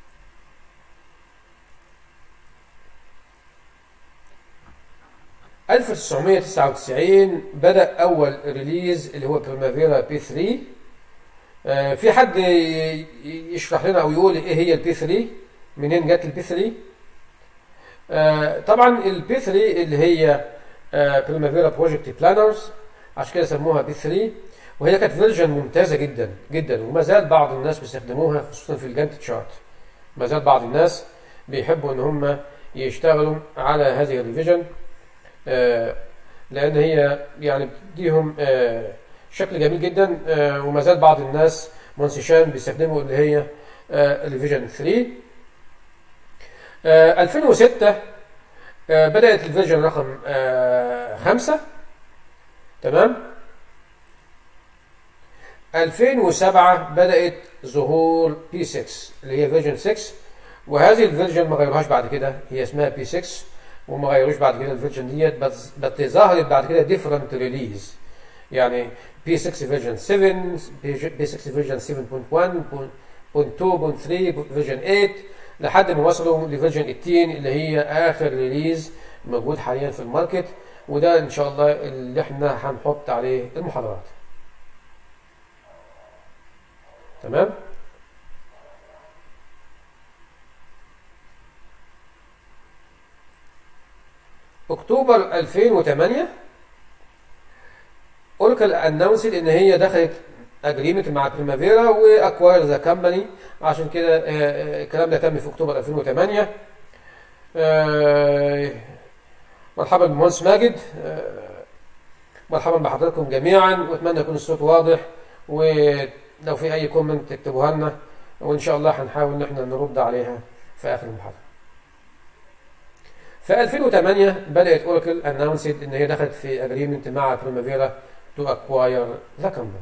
ب 1999 بدأ أول ريليز اللي هو بريمافيرا بي 3 آه، في حد ي- ي- يشرح لنا أو يقول إيه هي البي 3 منين جت البي 3 آه، طبعا البي 3 اللي هي بريمافيرا بروجكت بلانرز عشان كده سموها بي 3 وهي كانت فيرجن ممتازة جدا جدا وما زال بعض الناس بيستخدموها خصوصا في الجانت تشارت ما زال بعض الناس بيحبوا ان هم يشتغلوا على هذه الريفيجن آه، لان هي يعني بتديهم آه، شكل جميل جدا آه، وما زال بعض الناس منسيشان بيستخدموا اللي هي الفيجن 3 آه، 2006 آه، بدأت الفيرجن رقم 5 تمام 2007 بدأت ظهور بي 6 اللي هي فيرجن 6 وهذه الفيرجن ما غيروهاش بعد كده هي اسمها بي 6 وما غيروش بعد كده الفيرجن ديت بس بس ظهرت بعد كده ديفرنت ريليز يعني بي 6 فيرجن 7 بي 6 فيرجن 7.1 .2.3 فيرجن 8 لحد ما وصلوا لفيرجن 18 اللي هي اخر ريليز موجود حاليا في الماركت وده ان شاء الله اللي احنا هنحط عليه المحاضرات تمام اكتوبر 2008 اوراكل انونسد ان هي دخلت اجريمنت مع بريمافيرا واكواير ذا كمباني عشان كده آه، آه، الكلام ده تم في اكتوبر 2008 آه، مرحبا بمهندس ماجد آه، مرحبا بحضراتكم جميعا واتمنى يكون الصوت واضح ولو في اي كومنت تكتبوها لنا وان شاء الله هنحاول ان احنا نرد عليها في اخر المحاضره في 2008 بدات اوراكل انونسد ان هي دخلت في اجريمنت مع بريمافيرا تو اكواير ذا كمباني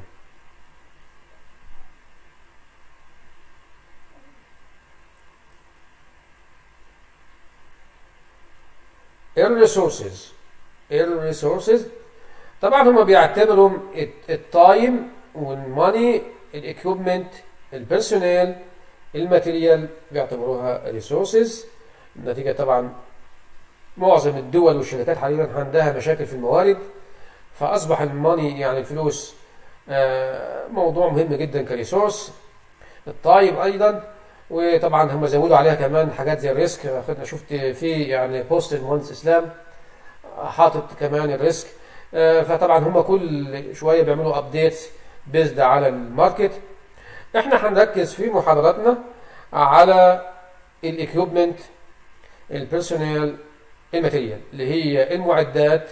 الريسورسز الريسورسز طبعا هم بيعتبروا الت- التايم والماني الاكيوبمنت البيرسونيل الماتيريال بيعتبروها ريسورسز نتيجه طبعا معظم الدول والشركات حاليا عندها مشاكل في الموارد فاصبح الماني يعني الفلوس آه، موضوع مهم جدا كريسورس الطيب ايضا وطبعا هم زودوا عليها كمان حاجات زي الريسك اخدنا شفت في يعني بوست المهندس اسلام حاطط كمان الريسك آه، فطبعا هم كل شويه بيعملوا ابديتس بيزد على الماركت احنا هنركز في محاضراتنا على الاكيوبمنت البيرسونيل الماتيريال اللي هي المعدات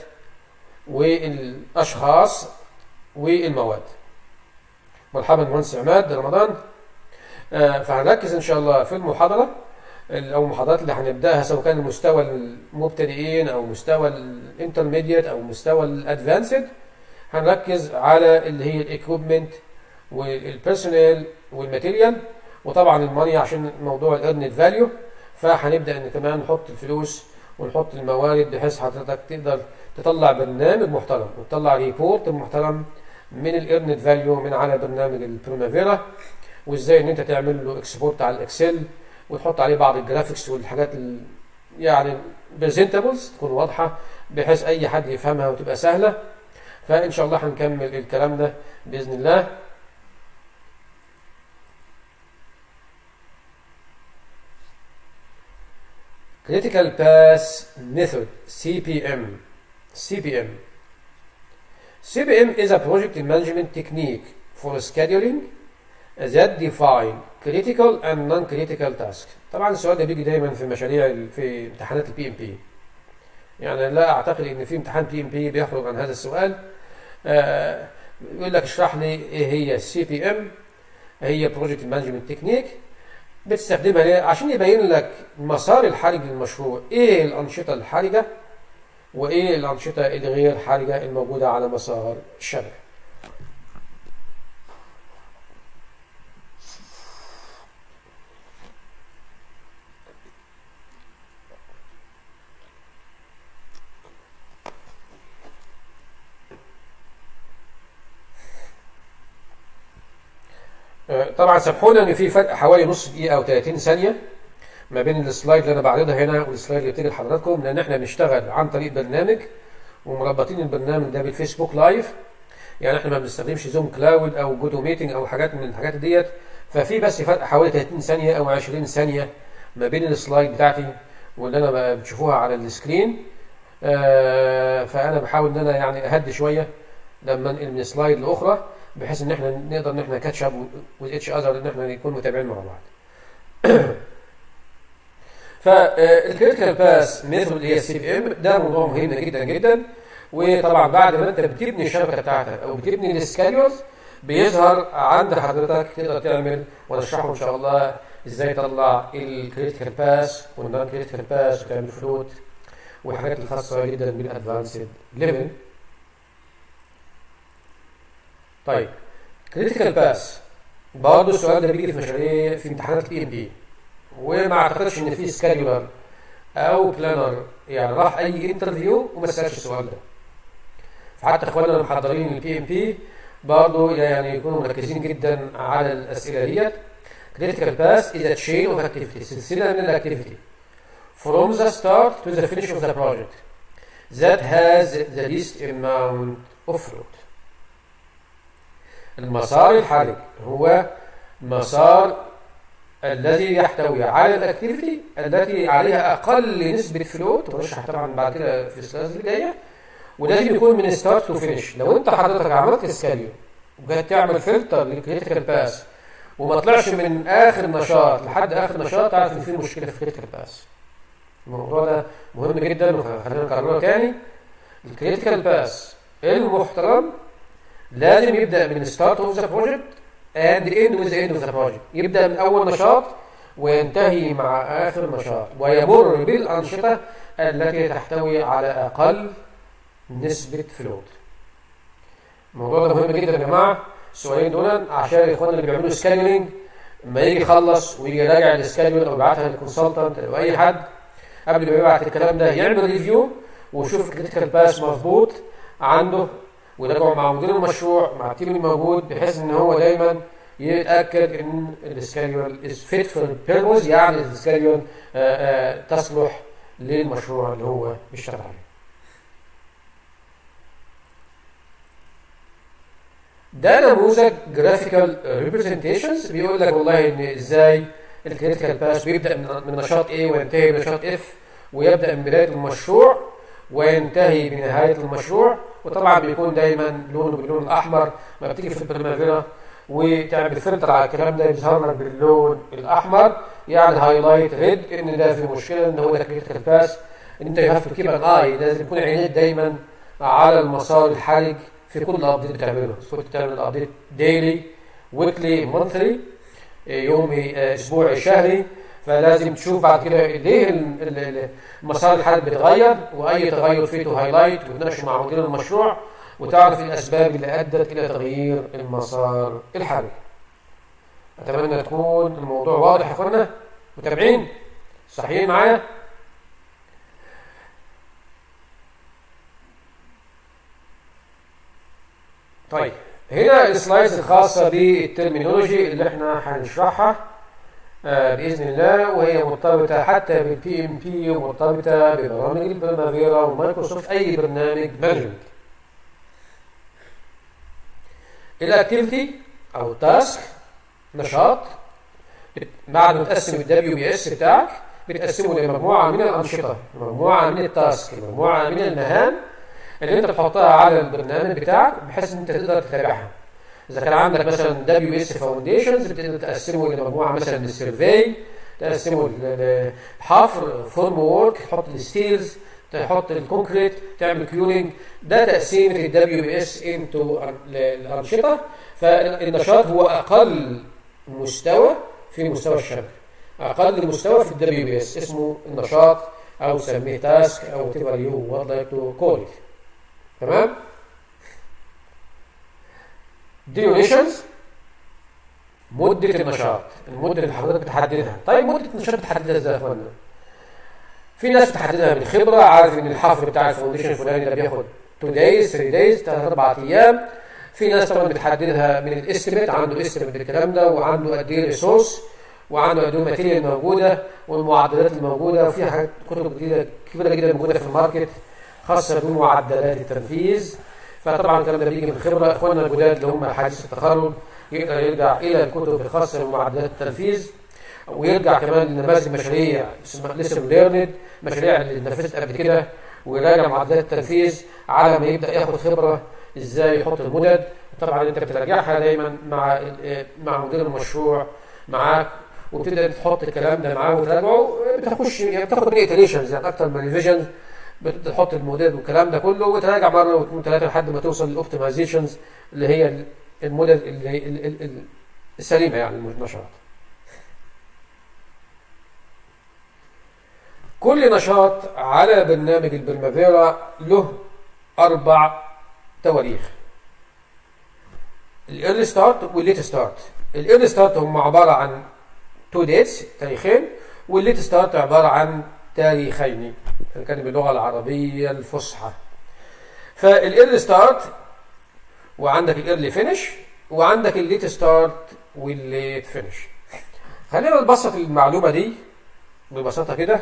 والاشخاص والمواد مرحبا مهندس عماد رمضان آه، فهنركز ان شاء الله في المحاضره او المحاضرات اللي هنبداها سواء كان مستوى المبتدئين او مستوى الانترميديت او مستوى الادفانسد هنركز على اللي هي الاكويبمنت والبيرسونيل والماتيريال وطبعا الماني عشان موضوع الايرنت فاليو فهنبدا ان كمان نحط الفلوس ونحط الموارد بحيث حضرتك تقدر تطلع برنامج محترم وتطلع ريبورت محترم من الايرنت فاليو من على برنامج البريمافيرا وازاي ان انت تعمل له اكسبورت على الاكسل وتحط عليه بعض الجرافيكس والحاجات ال- يعني برزنتابلز تكون واضحه بحيث اي حد يفهمها وتبقى سهله فان شاء الله هنكمل الكلام ده باذن الله Critical Path Method CPM CPM CPM is a project management technique for scheduling that define critical and non-critical tasks طبعا السؤال ده بيجي دايما في مشاريع ال- في امتحانات البي ام بي يعني لا اعتقد ان في امتحان بي ام بي بيخرج عن هذا السؤال آه يقول لك اشرح لي ايه هي السي بي ام هي بروجكت مانجمنت تكنيك بتستخدمها ليه عشان يبين لك مسار الحرج للمشروع ايه الانشطه الحرجه وايه الانشطه الغير حرجه الموجوده على مسار الشبكه آه، طبعا سامحونا ان في فرق حوالي نص دقيقه او 30 ثانيه ما بين السلايد اللي انا بعرضها هنا والسلايد اللي بتيجي لحضراتكم لان احنا بنشتغل عن طريق برنامج ومربطين البرنامج ده بالفيسبوك لايف يعني احنا ما بنستخدمش زوم كلاود او جودو ميتنج او حاجات من الحاجات ديت ففي بس فرق حوالي 30 ثانيه او 20 ثانيه ما بين السلايد بتاعتي واللي انا ب- بتشوفوها على السكرين آه، فانا بحاول ان انا يعني اهدي شويه لما انقل من سلايد لاخرى بحيث ان احنا نقدر ان احنا كاتش اب واتش اذر ان احنا نكون متابعين مع بعض. فالكريتيكال باس ميثود اللي هي السي بي ام ده موضوع مهم جدا جدا وطبعا بعد ما انت بتبني الشبكه بتاعتك او بتبني السكادولز بيظهر عند حضرتك تقدر تعمل ونشرحه ان شاء الله ازاي تطلع الكريتيكال باس والنون كريتيكال باس وتعمل فلوت والحاجات الخاصه جدا بالادفانسد ليفل طيب كريتيكال باس برضه السؤال ده بيجي في مشاريع في امتحانات الاي ام بي وما اعتقدش ان في سكادولر او بلانر يعني راح اي انترفيو وما سالش السؤال ده فحتى اخواننا المحضرين البي ام بي برضه يعني يكونوا مركزين جدا على الاسئله ديت critical path is a chain of activity سلسله من الاكتيفيتي from the start to the finish of the project that has the least amount of fruit المسار الحرج هو مسار الذي يحتوي على الاكتيفيتي التي عليها اقل نسبه فلوت ونشرح طبعا بعد كده في السلايدز اللي جايه ولازم يكون من ستارت تو فينش لو انت حضرتك عملت سكاليو وجيت تعمل فلتر للكريتيكال باس وما طلعش من اخر نشاط لحد اخر نشاط تعرف ان في مشكله في الكريتيكال باس الموضوع ده مهم جدا وخلينا نكرره تاني الكريتيكال باس المحترم لازم يبدا من ستارت اوف ذا بروجكت اند اند وذ اند اوف ذا بروجكت يبدا من اول نشاط وينتهي مع اخر نشاط ويمر بالانشطه التي تحتوي على اقل نسبه فلوت الموضوع ده مهم جدا يا جماعه السؤالين دول عشان اخواننا اللي بيعملوا سكاننج لما يجي يخلص ويجي يراجع السكادول او يبعتها للكونسلتنت او اي حد قبل ما يبعت الكلام ده يعمل ريفيو ويشوف الكريتيكال باس مظبوط عنده ويراجعه مع مدير المشروع مع التيم الموجود بحيث ان هو دايما يتاكد ان السكادول از فيت فور بيربوز يعني السكادول تصلح للمشروع اللي هو بيشتغل عليه. ده نموذج جرافيكال ريبريزنتيشنز بيقول لك والله ان ازاي الكريتيكال باس بيبدا من من نشاط A وينتهي بنشاط F ويبدا من بدايه المشروع وينتهي بنهايه المشروع وطبعا بيكون دايما لونه باللون الاحمر ما بتيجي في البريمافيرا وتعمل فلتر على الكلام ده يظهر لك باللون الاحمر يعني هايلايت ريد ان ده في مشكله ان هو ده كريتيكال باس انت يو هاف تو كيب ان اي لازم يكون عينيك دايما على المسار الحرج في كل ابديت بتعمله كنت تعمل ابديت ديلي ويكلي مونثلي يومي اسبوعي شهري فلازم تشوف بعد كده ليه المسار الحرج بيتغير واي تغير فيه هايلايت وتناقش مع مدير المشروع وتعرف الاسباب اللي ادت الى تغيير المسار الحرج اتمنى تكون الموضوع واضح يا اخوانا متابعين صحيحين معايا طيب هنا السلايدز الخاصة بالترمينولوجي اللي احنا هنشرحها آه، بإذن الله وهي مرتبطة حتى بالبي ام بي ومرتبطة ببرامج البرمافيرا ومايكروسوفت أي برنامج مانجمنت. الاكتيفيتي أو تاسك نشاط بعد ما تقسم الدبليو بي اس بتاعك بتقسمه لمجموعة من الأنشطة مجموعة من التاسك مجموعة من المهام اللي انت بتحطها على البرنامج بتاعك بحيث ان انت تقدر تتابعها اذا كان عندك مثلا دبليو اس فاونديشنز بتقدر تقسمه لمجموعه مثلا للسيرفي تقسمه للحفر فورم وورك تحط الستيلز تحط الكونكريت تعمل كيورنج ده تقسيمه الدبليو بي اس انتو الانشطه فالنشاط هو اقل مستوى في مستوى الشبكه اقل مستوى في الدبليو بي اس اسمه النشاط او سميه تاسك او whatever you would like to call it تمام ديوريشنز مدة النشاط المدة اللي حضرتك بتحددها طيب مدة النشاط بتحددها ازاي يا اخوانا في ناس بتحددها من خبرة عارف ان الحفر بتاع الفاونديشن الفلاني ده بياخد 2 دايز 3 دايز 3 4 ايام في ناس طبعا بتحددها من الاستيميت عنده استيميت بالكلام ده وعنده قد ايه ريسورس وعنده قد ايه الماتيريال الموجوده والمعدلات الموجوده وفي حاجات كتب جديده كبيره جدا موجوده في الماركت خاصه بمعدلات التنفيذ فطبعا الكلام ده بيجي من خبره اخواننا الجداد اللي هم حديث التخرج يقدر يرجع الى الكتب الخاصه بمعدلات التنفيذ ويرجع كمان لنماذج مشاريع اسمها ليسن ليرند مشاريع اللي اتنفذت قبل كده ويراجع معدلات التنفيذ على ما يبدا ياخد خبره ازاي يحط المدد طبعا انت بتراجعها دايما مع مع مدير المشروع معاك وبتبدا تحط الكلام ده معاه وتراجعه بتخش يعني بتاخد ريتريشنز يعني اكتر من ريفيجنز بتحط الموديل والكلام ده كله وتراجع مره واثنين ثلاثه لحد ما توصل للاوبتمايزيشنز اللي هي الموديل اللي هي ال- ال- ال- السليمه يعني النشاط. كل نشاط على برنامج البرمافيرا له اربع تواريخ. الايرلي ستارت والليت ستارت. الايرلي ستارت هم عباره عن تو ديتس تاريخين والليت ستارت عباره عن تاريخين كان باللغه العربيه الفصحى فالايرلي ستارت وعندك الايرلي فينش وعندك الليت ستارت والليت فينش خلينا نبسط المعلومه دي ببساطه كده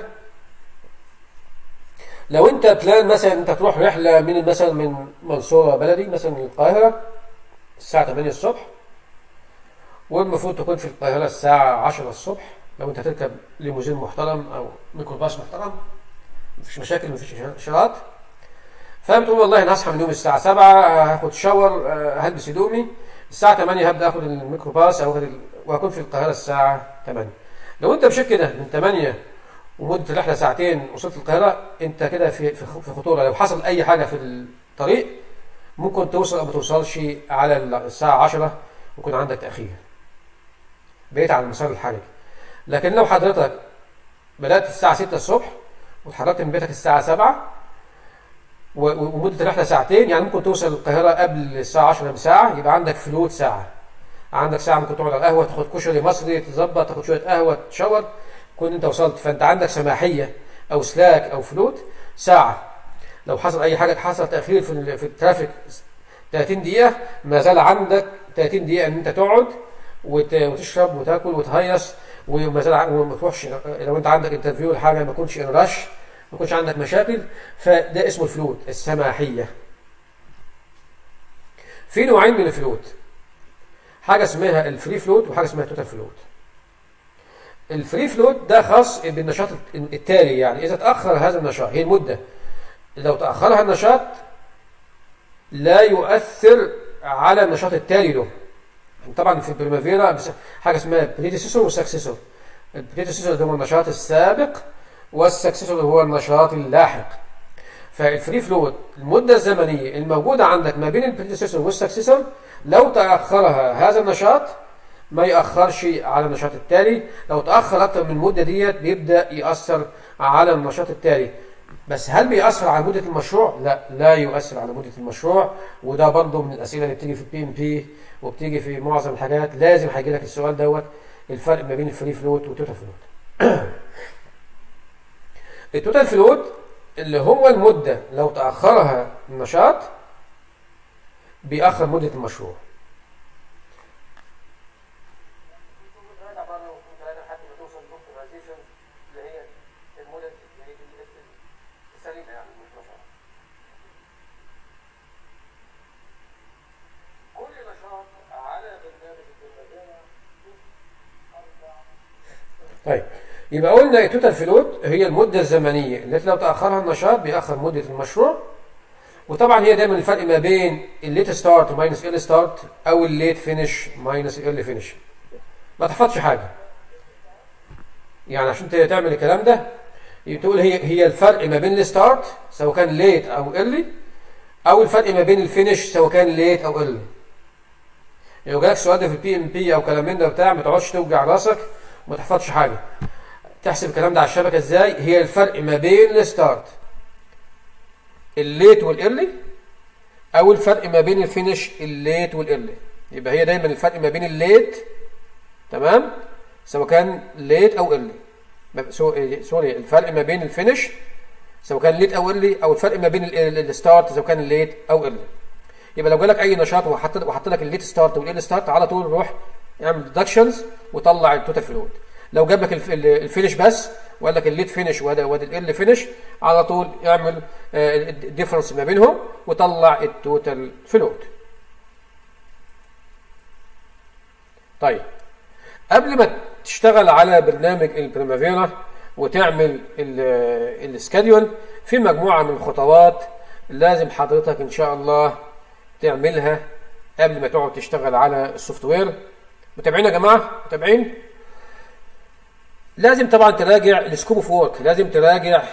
لو انت بلان مثلا انت تروح رحله من مثلا من منصوره بلدي مثلا القاهره الساعه 8 الصبح والمفروض تكون في القاهره الساعه 10 الصبح لو انت هتركب ليموزين محترم او ميكروباص محترم مفيش مشاكل مفيش اشارات فبتقول والله انا هصحى من النوم الساعه 7 هاخد شاور آه، هلبس هدومي الساعه 8 هبدا اخد الميكروباص او اخد ال... وهكون في القاهره الساعه 8 لو انت مشيت كده من 8 ومده الرحله ساعتين وصلت القاهره انت كده في في في خطوره لو حصل اي حاجه في الطريق ممكن توصل او ما توصلش على الساعه 10 ويكون عندك تاخير بقيت على المسار الحرجي لكن لو حضرتك بدات الساعه 6 الصبح واتحركت من بيتك الساعه 7 و- و- ومده الرحله ساعتين يعني ممكن توصل القاهره قبل الساعه 10 بساعه يبقى عندك فلوت ساعه عندك ساعه ممكن تقعد على القهوه تاخد كشري مصري تظبط تاخد شويه قهوه تشاور تكون انت وصلت فانت عندك سماحيه او سلاك او فلوت ساعه لو حصل اي حاجه حصل تاخير في ال- في الترافيك 30 دقيقه ما زال عندك 30 دقيقه ان انت تقعد وت- وتشرب وتاكل وتهيص وما زال ع- وما تروحش لو انت عندك انترفيو ولا حاجه ما يكونش ان رش ما يكونش عندك مشاكل فده اسمه الفلوت السماحيه في نوعين من الفلوت حاجه اسمها الفري فلوت وحاجه اسمها التوتال فلوت الفري فلوت ده خاص بالنشاط التالي يعني اذا تاخر هذا النشاط هي المده لو تاخرها النشاط لا يؤثر على النشاط التالي له طبعا في البريمافيرا بس- حاجه اسمها بريديسيسور وسكسيسور البريديسيسور ده هو النشاط السابق والسكسيسور هو النشاط اللاحق فالفري فلوت المده الزمنيه الموجوده عندك ما بين البريديسيسور والسكسيسور لو تاخرها هذا النشاط ما ياخرش على النشاط التالي لو تاخر اكتر من المده ديت بيبدا ياثر على النشاط التالي بس هل بيأثر على مدة المشروع؟ لا لا يؤثر على مدة المشروع وده برضه من الأسئلة اللي بتيجي في البي ام بي وبتيجي في معظم الحاجات لازم هيجي لك السؤال دوت الفرق ما بين الفري فلوت والتوتال فلوت. التوتال فلوت اللي هو المده لو تاخرها النشاط بيأخر مده المشروع كنت راجع بره وكنت راجع لحد ما توصل للاوبتمايزيشن اللي هي الموديل اللي هي ال- ال- السليمه يعني مش نشاط. كل نشاط على برنامج البرمجه اربع طيب يبقى قلنا التوتال فلوت هي المده الزمنيه التي لو تاخرها النشاط بيأخر مده المشروع وطبعا هي دايما الفرق ما بين الليت ستارت ماينس ال ستارت او الليت فينش ماينس ال فينش ما تحفظش حاجه يعني عشان ت- تعمل الكلام ده تقول هي هي الفرق ما بين الستارت سواء كان ليت او ايرلي او الفرق ما بين الفينش سواء كان ليت او ايرلي لو جالك سؤال ده في البي ام بي او كلام من ده بتاع ما تقعدش توجع راسك وما تحفظش حاجه تحسب الكلام ده على الشبكه ازاي هي الفرق ما بين الستارت الليت والايرلي او الفرق ما بين الفينش الليت والايرلي يبقى هي دايما الفرق ما بين الليت تمام سواء كان ليت او ايرلي ما- سو- سوري الفرق ما بين الفينش سواء كان ليت او ايرلي او الفرق ما بين ال- ال- الستارت سواء كان ليت او ايرلي يبقى لو جالك اي نشاط وحط وحط لك الليت ستارت والايرلي ستارت على طول روح اعمل ديدكشنز وطلع التوتال فلوت لو جاب لك الف- ال- الفينش بس وقال لك الليت فينش وادي وادي الايرلي فينش على طول اعمل الديفرنس ما بينهم وطلع التوتال فلوت طيب قبل ما تشتغل على برنامج البريمافيرا وتعمل ال- السكادول في مجموعة من الخطوات لازم حضرتك ان شاء الله تعملها قبل ما تقعد تشتغل على السوفت وير متابعين يا جماعة متابعين لازم طبعا تراجع السكوب اوف وورك لازم تراجع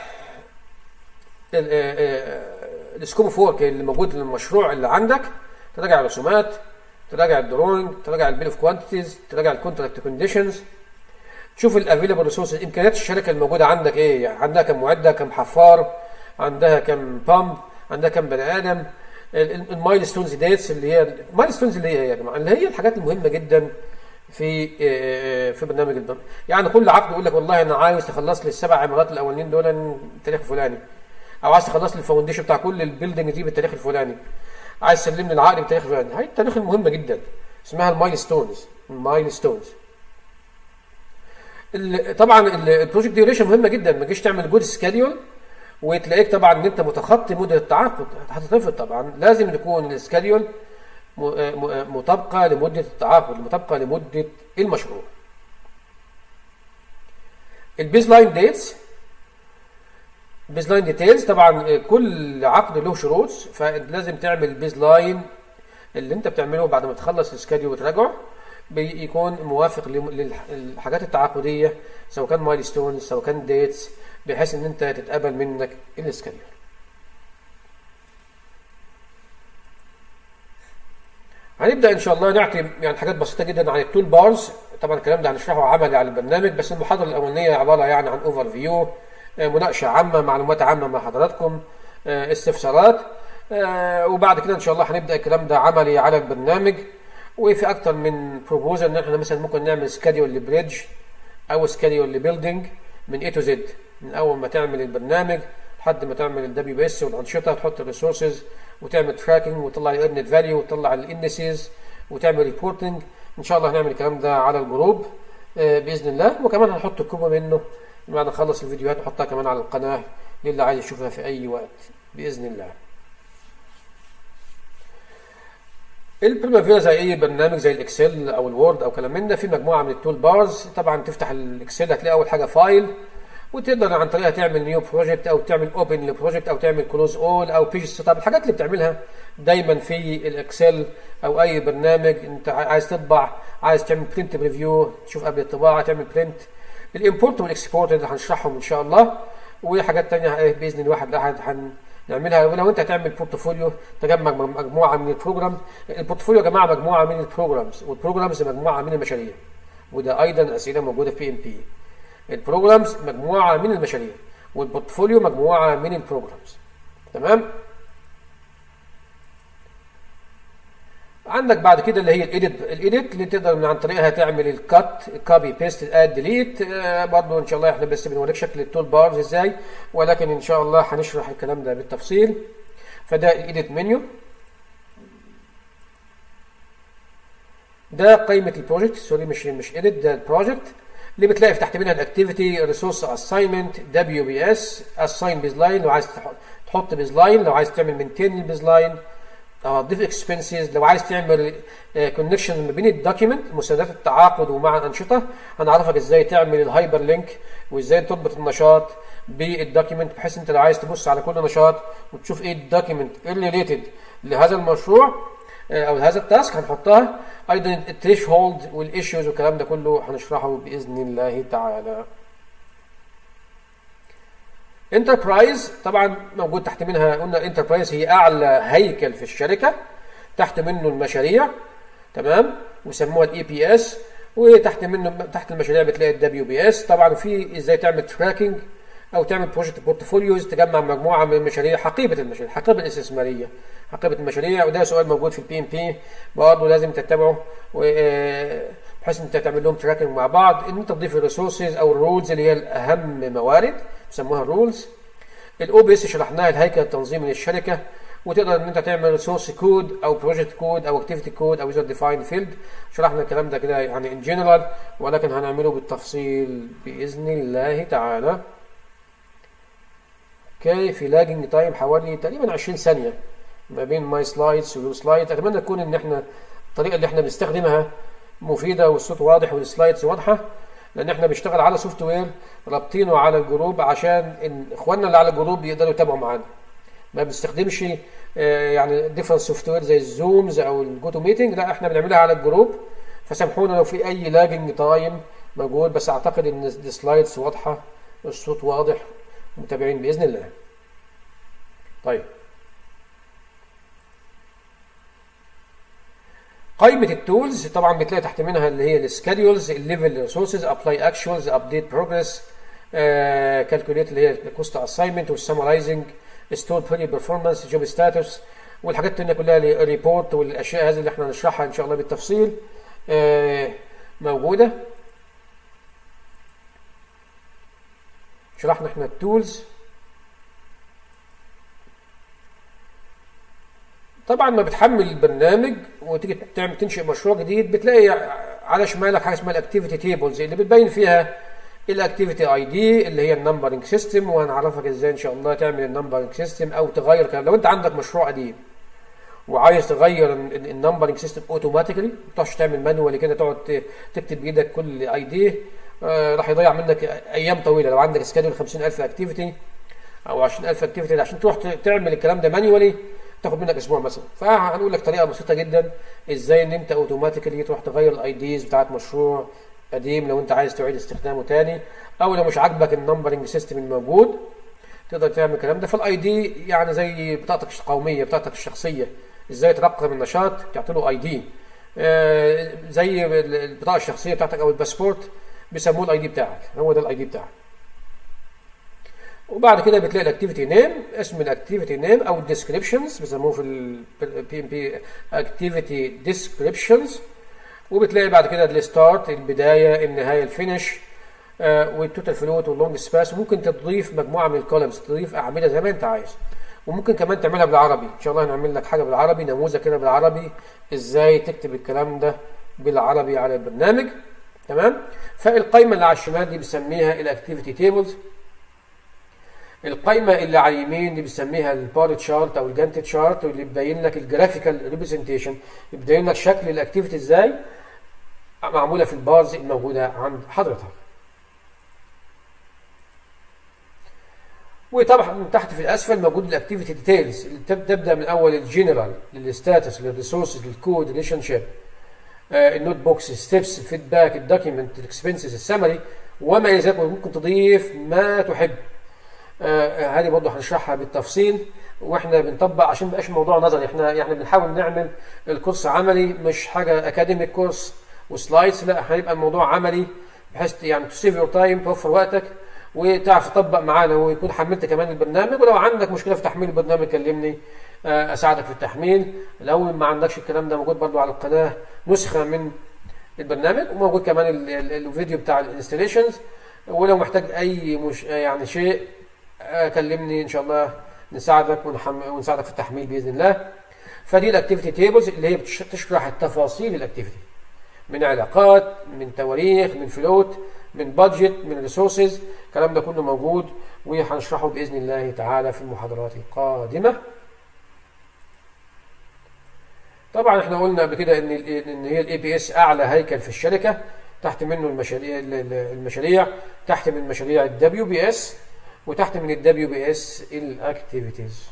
السكوب اوف وورك اللي موجود في المشروع اللي عندك تراجع الرسومات تراجع الدروينج تراجع البيل اوف كوانتيتيز تراجع الكونتراكت كونديشنز شوف الافيلبل ريسورسز امكانيات الشركه الموجوده عندك ايه يعني عندها كم معده كم حفار عندها كم بامب عندها كم بني ادم المايل ستونز ديتس اللي هي المايل ستونز اللي هي ايه يا جماعه اللي هي الحاجات المهمه جدا في في برنامج البرمجه يعني كل عقد يقول لك والله انا عايز تخلص لي السبع عمارات الاولانيين دول التاريخ الفلاني او عايز تخلص لي الفاونديشن بتاع كل البيلدنج دي بالتاريخ الفلاني عايز تسلم لي العقد بالتاريخ الفلاني هاي التاريخ المهمه جدا اسمها المايل ستونز المايل ستونز طبعا البروجكت ديوريشن مهمه جدا ما تجيش تعمل جود سكادول وتلاقيك طبعا ان انت متخطي مده التعاقد هتترفض طبعا لازم يكون السكادول مطابقه لمده التعاقد مطابقه لمده المشروع البيز لاين ديتس بيز لاين ديتيلز طبعا كل عقد له شروط فلازم تعمل بيز لاين اللي انت بتعمله بعد ما تخلص السكادول وتراجعه بيكون موافق للحاجات التعاقديه سواء كان مايل ستونز سواء كان ديتس بحيث ان انت تتقبل منك السكادول هنبدا ان شاء الله نعطي يعني حاجات بسيطه جدا عن التول بارز طبعا الكلام ده هنشرحه عملي على البرنامج بس المحاضره الاولانيه عباره يعني عن اوفر فيو مناقشه عامه معلومات عامه مع حضراتكم استفسارات وبعد كده ان شاء الله هنبدا الكلام ده عملي على البرنامج وفي اكتر من بروبوزل ان احنا مثلا ممكن نعمل سكادول لبريدج او سكادول لبيلدينج من اي تو زد من اول ما تعمل البرنامج لحد ما تعمل الدبليو بي اس والانشطه تحط الريسورسز وتعمل تراكنج وتطلع الايرنت فاليو وتطلع الاندسيز وتعمل ريبورتنج ان شاء الله هنعمل الكلام ده على الجروب باذن الله وكمان هنحط كوبي منه بعد ما نخلص الفيديوهات نحطها كمان على القناه للي عايز يشوفها في اي وقت باذن الله البريمافيرا زي اي برنامج زي الاكسل او الوورد او كلام من ده في مجموعه من التول بارز طبعا تفتح الاكسل هتلاقي اول حاجه فايل وتقدر عن طريقها تعمل نيو بروجكت او تعمل اوبن لبروجكت او تعمل كلوز اول او بيج ستارت الحاجات اللي بتعملها دايما في الاكسل او اي برنامج انت عايز تطبع عايز تعمل برنت بريفيو تشوف قبل الطباعه تعمل برنت الامبورت والاكسبورت اللي هنشرحهم ان شاء الله وحاجات ثانيه باذن الله واحد احد نعملها ولو انت هتعمل بورتفوليو تجمع مجموعه من البروجرام البورتفوليو يا جماعه مجموعه من البروجرامز والبروجرامز مجموعه من المشاريع وده ايضا اسئله موجوده في بي ام بي البروجرامز مجموعه من المشاريع والبورتفوليو مجموعه من البروجرامز تمام عندك بعد كده اللي هي الايديت الايديت اللي تقدر من عن طريقها تعمل الكات كوبي بيست اد ديليت برضه ان شاء الله احنا بس بنوريك شكل التول بارز ازاي ولكن ان شاء الله هنشرح الكلام ده بالتفصيل فده الايديت منيو ده قائمه البروجكت سوري مش مش ايديت ده البروجكت اللي بتلاقي تحت منها الاكتيفيتي ريسورس اساينمنت دبليو بي اس اساين بيز لاين لو عايز تحط بيز لاين لو عايز تعمل مينتين البيز لاين او تضيف اكسبنسز لو عايز تعمل كونكشن ما بين الدوكيمنت مستندات التعاقد ومع الانشطه هنعرفك ازاي تعمل الهايبر لينك وازاي تربط النشاط بالدوكيمنت بحيث انت لو عايز تبص على كل نشاط وتشوف ايه الدوكيمنت ريليتد لهذا المشروع او هذا التاسك هنحطها ايضا التريش هولد والايشوز والكلام ده كله هنشرحه باذن الله تعالى انتربرايز طبعا موجود تحت منها قلنا انتربرايز هي اعلى هيكل في الشركه تحت منه المشاريع تمام وسموها الاي بي اس وتحت منه تحت المشاريع بتلاقي الدبليو بي اس طبعا في ازاي تعمل تراكنج او تعمل بروجكت بورتفوليوز تجمع مجموعه من المشاريع حقيبه المشاريع الحقيبه الاستثماريه حقيبه المشاريع وده سؤال موجود في البي ام بي برضه لازم تتبعه بحيث انت تعمل لهم تراكنج مع بعض ان انت تضيف الريسورسز او الرولز اللي هي الاهم موارد بيسموها الرولز الاو بي اس شرحناها الهيكل التنظيمي للشركه وتقدر ان انت تعمل ريسورس كود او بروجكت كود او اكتيفيتي كود او يوزر ديفايند فيلد شرحنا الكلام ده كده يعني ان جنرال ولكن هنعمله بالتفصيل باذن الله تعالى اوكي في لاجنج تايم حوالي تقريبا 20 ثانيه ما بين ماي سلايدز ويور سلايد اتمنى تكون ان احنا الطريقه اللي احنا بنستخدمها مفيده والصوت واضح والسلايدز واضحه لان احنا بنشتغل على سوفت وير رابطينه على الجروب عشان إن اخواننا اللي على الجروب يقدروا يتابعوا معانا ما بنستخدمش آه يعني ديفرنت سوفت وير زي الزومز او الجوتو ميتنج لا احنا بنعملها على الجروب فسامحونا لو في اي لاجنج تايم موجود بس اعتقد ان السلايدز واضحه الصوت واضح متابعين باذن الله طيب قائمة التولز طبعا بتلاقي تحت منها اللي هي السكادولز الليفل ريسورسز ابلاي اكشوالز ابديت بروجرس كالكوليت اللي هي الكوست اساينمنت والسمرايزنج ستور بري بيرفورمانس جوب ستاتس والحاجات التانية كلها ريبورت والاشياء هذه اللي احنا هنشرحها ان شاء الله بالتفصيل آه موجودة شرحنا احنا التولز طبعا ما بتحمل البرنامج وتيجي تعمل تنشئ مشروع جديد بتلاقي على شمالك حاجه اسمها الاكتيفيتي تيبلز اللي بتبين فيها الاكتيفيتي اي دي اللي هي النمبرنج سيستم وهنعرفك ازاي ان شاء الله تعمل النمبرنج سيستم او تغير كلام لو انت عندك مشروع قديم وعايز تغير النمبرنج سيستم اوتوماتيكالي ما تقعدش تعمل مانوال كده تقعد تكتب بايدك كل اي دي آه راح يضيع منك ايام طويله لو عندك سكادول 50000 اكتيفيتي او 20000 اكتيفيتي عشان تروح تعمل الكلام ده مانوالي تاخد منك اسبوع مثلا فهنقول لك طريقه بسيطه جدا ازاي ان انت اوتوماتيكالي تروح تغير الاي ديز بتاعت مشروع قديم لو انت عايز تعيد استخدامه تاني او لو مش عاجبك النمبرنج سيستم الموجود تقدر تعمل الكلام ده فالاي دي يعني زي بطاقتك القوميه بطاقتك الشخصيه ازاي ترقم النشاط تعطي له اي دي آه زي البطاقه الشخصيه بتاعتك او الباسبورت بيسموه الاي دي بتاعك هو ده الاي دي بتاعك وبعد كده بتلاقي الاكتيفيتي نيم اسم الاكتيفيتي نيم او الديسكريبشنز بيسموه في البي ام بي اكتيفيتي ديسكريبشنز وبتلاقي بعد كده الستارت البدايه النهايه الفينش آه والتوتال فلوت واللونج سباس وممكن تضيف مجموعه من الكولمز تضيف اعمده زي ما انت عايز وممكن كمان تعملها بالعربي ان شاء الله هنعمل لك حاجه بالعربي نموذج كده بالعربي ازاي تكتب الكلام ده بالعربي على البرنامج تمام فالقائمه اللي على الشمال دي بنسميها الاكتيفيتي تيبلز القائمه اللي على اليمين دي بنسميها البار تشارت او الجانت تشارت واللي بيبين لك الجرافيكال ريبريزنتيشن بيبين لك شكل الاكتيفيتي ازاي معموله في البارز الموجوده عند حضرتك وطبعا من تحت في الاسفل موجود الاكتيفيتي ديتيلز اللي تبدا من اول الجنرال للستاتس للريسورسز للكود ريليشن شيب النوت بوكس ستيبس الفيدباك الدوكيمنت الاكسبنسز السمري وما الى ذلك ممكن تضيف ما تحب آه هذه برضه هنشرحها بالتفصيل واحنا بنطبق عشان ما يبقاش موضوع نظري احنا يعني بنحاول نعمل الكورس عملي مش حاجه اكاديميك كورس وسلايدز لا هيبقى الموضوع عملي بحيث يعني تسيف يور تايم توفر وقتك وتعرف تطبق معانا ويكون حملت كمان البرنامج ولو عندك مشكله في تحميل البرنامج كلمني آه، اساعدك في التحميل لو ما عندكش الكلام ده موجود برضو على القناه نسخه من البرنامج وموجود كمان ال- ال- الفيديو بتاع الانستليشنز ولو محتاج اي مش يعني شيء آه، كلمني ان شاء الله نساعدك ونحم... ونساعدك في التحميل باذن الله فدي الاكتيفيتي تيبلز اللي هي بتش- تشرح التفاصيل الاكتيفيتي من علاقات من تواريخ من فلوت من بادجت من ريسورسز الكلام ده كله موجود وهنشرحه باذن الله تعالى في المحاضرات القادمه طبعا احنا قلنا قبل كده ان ال- ان هي الاي بي اس اعلى هيكل في الشركه تحت منه المشاريع ال- ال- المشاريع تحت من مشاريع الدبليو بي اس وتحت من الدبليو بي اس الاكتيفيتيز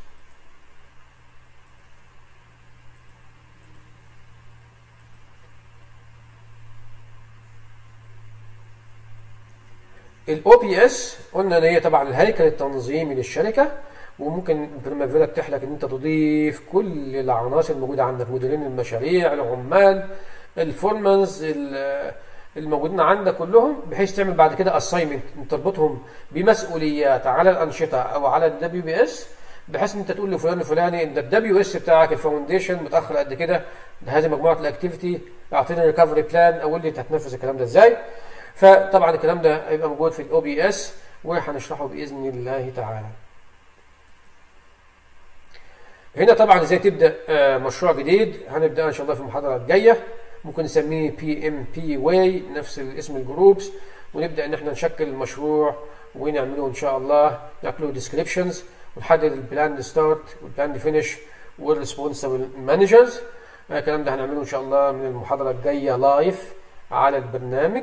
الاو بي اس قلنا ان هي طبعا الهيكل التنظيمي للشركه وممكن بريمافيرا تتيح لك ان انت تضيف كل العناصر الموجوده عندك مديرين المشاريع العمال الفورمانز ال- الموجودين عندك كلهم بحيث تعمل بعد كده اساينمنت تربطهم بمسؤوليات على الانشطه او على الدبليو بي اس بحيث ان انت تقول لفلان الفلاني ان الدبليو اس بتاعك الفاونديشن متاخر قد كده هذه مجموعه الاكتيفيتي اعطيني ريكفري بلان او قول لي انت هتنفذ الكلام ده ازاي فطبعا الكلام ده هيبقى موجود في الاو بي اس وهنشرحه باذن الله تعالى هنا طبعا ازاي تبدا آه، مشروع جديد هنبدا ان شاء الله في المحاضره الجايه ممكن نسميه بي ام بي واي نفس اسم الجروبس ونبدا ان احنا نشكل المشروع ونعمله ان شاء الله نعمله ديسكريبشنز ونحدد البلان ستارت والبلان فينش والريسبونسبل مانجرز الكلام ده هنعمله ان شاء الله من المحاضره الجايه لايف على البرنامج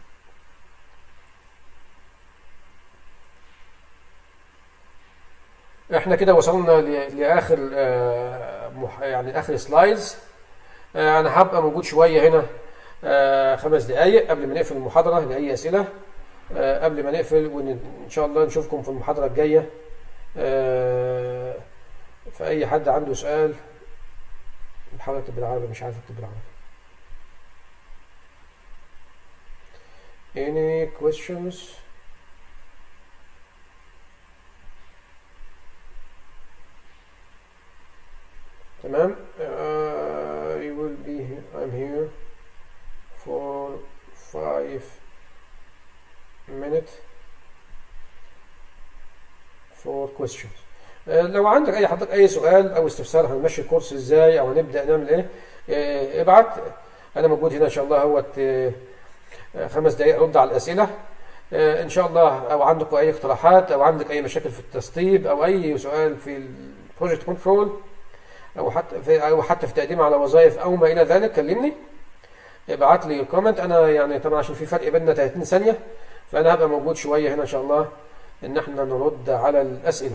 احنا كده وصلنا ل- لاخر آه، مح- يعني اخر سلايدز آه، انا هبقى موجود شويه هنا آه، خمس دقائق قبل ما نقفل المحاضره لاي اسئله آه، قبل ما نقفل وان شاء الله نشوفكم في المحاضره الجايه آه، فاي حد عنده سؤال بحاول اكتب بالعربي مش عارف اكتب بالعربي any questions تمام uh, you will be here. I'm here for five minutes for questions آه، لو عندك اي حضرتك اي سؤال او استفسار هنمشي الكورس ازاي او هنبدا نعمل ايه آه، ابعت انا موجود هنا ان شاء الله هو خمس دقائق ارد على الاسئله آه، ان شاء الله او عندكم اي اقتراحات او عندك اي مشاكل في التسطيب او اي سؤال في البروجكت كنترول او حتى في او حتى في تقديم على وظائف او ما الى ذلك كلمني ابعت لي كومنت انا يعني طبعا عشان في فرق بيننا 30 ثانيه فانا هبقى موجود شويه هنا ان شاء الله ان احنا نرد على الاسئله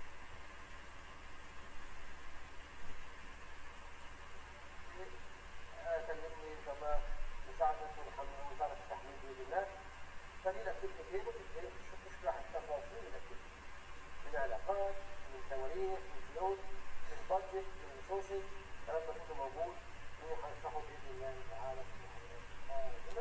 آه، كلمني ان شاء الله نساعدك ونحمل ونساعدك في التحميل باذن الله فدي الاكتيفيتي تيبل اللي هي بتش- تشرح التفاصيل الاكتيفيتي من علاقات من تواريخ من فلوس من بادجت من ريسورسز الكلام ده كله موجود وهنشرحه باذن الله تعالى في المحاضرات القادمه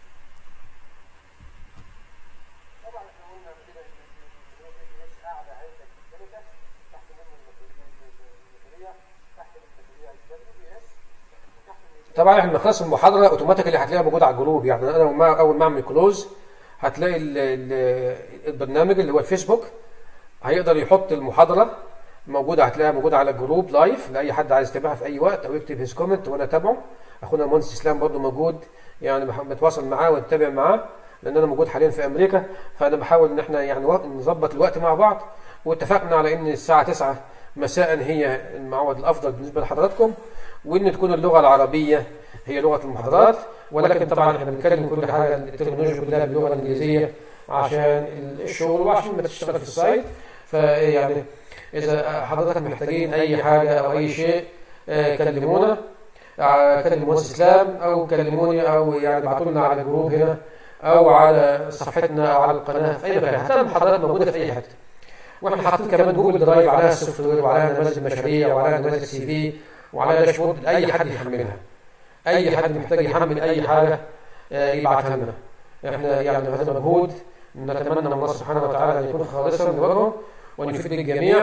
طبعا احنا قلنا قبل كده ان الاس اعلى هيكل في الشركه تحت منه المسؤوليه المشاريع تحت المشاريع الدبليو بي اس وتحت من طبعا احنا خلاص المحاضره اوتوماتيكالي هتلاقيها موجوده على الجروب يعني انا وما اول ما اعمل كلوز هتلاقي ال ال البرنامج اللي هو الفيسبوك هيقدر يحط المحاضره موجوده هتلاقيها موجوده على الجروب لايف لاي حد عايز يتابعها في اي وقت او يكتب هيز كومنت وانا اتابعه اخونا المهندس اسلام برضه موجود يعني بح- بتواصل معاه ونتابع معاه لان انا موجود حاليا في امريكا فانا بحاول ان احنا يعني وق- نظبط الوقت مع بعض واتفقنا على ان الساعه 9 مساء هي الموعد الافضل بالنسبه لحضراتكم وان تكون اللغه العربيه هي لغه المحاضرات ولكن طبعا احنا بنتكلم كل حاجه التكنولوجيا كلها باللغه الانجليزيه عشان الشغل وعشان ما تشتغل في السايت فيعني اذا حضرتك محتاجين اي حاجه او اي شيء آه، كلمونا آه، كلموا مؤسس اسلام او كلموني او يعني ابعتوا لنا على جروب هنا او على صفحتنا او على القناه في اي مكان هتلاقي المحاضرات موجوده في اي حته واحنا حاطين كمان جوجل درايف عليها السوفت وير وعليها نماذج مشاريع وعليها نماذج سي في وعليها داشبورد اي حد يحملها اي حد محتاج يحمل اي حاجه آه، يبعتها لنا احنا يعني هذا مجهود نتمنى من الله سبحانه وتعالى ان يكون خالصا لوجهه وان يفيد الجميع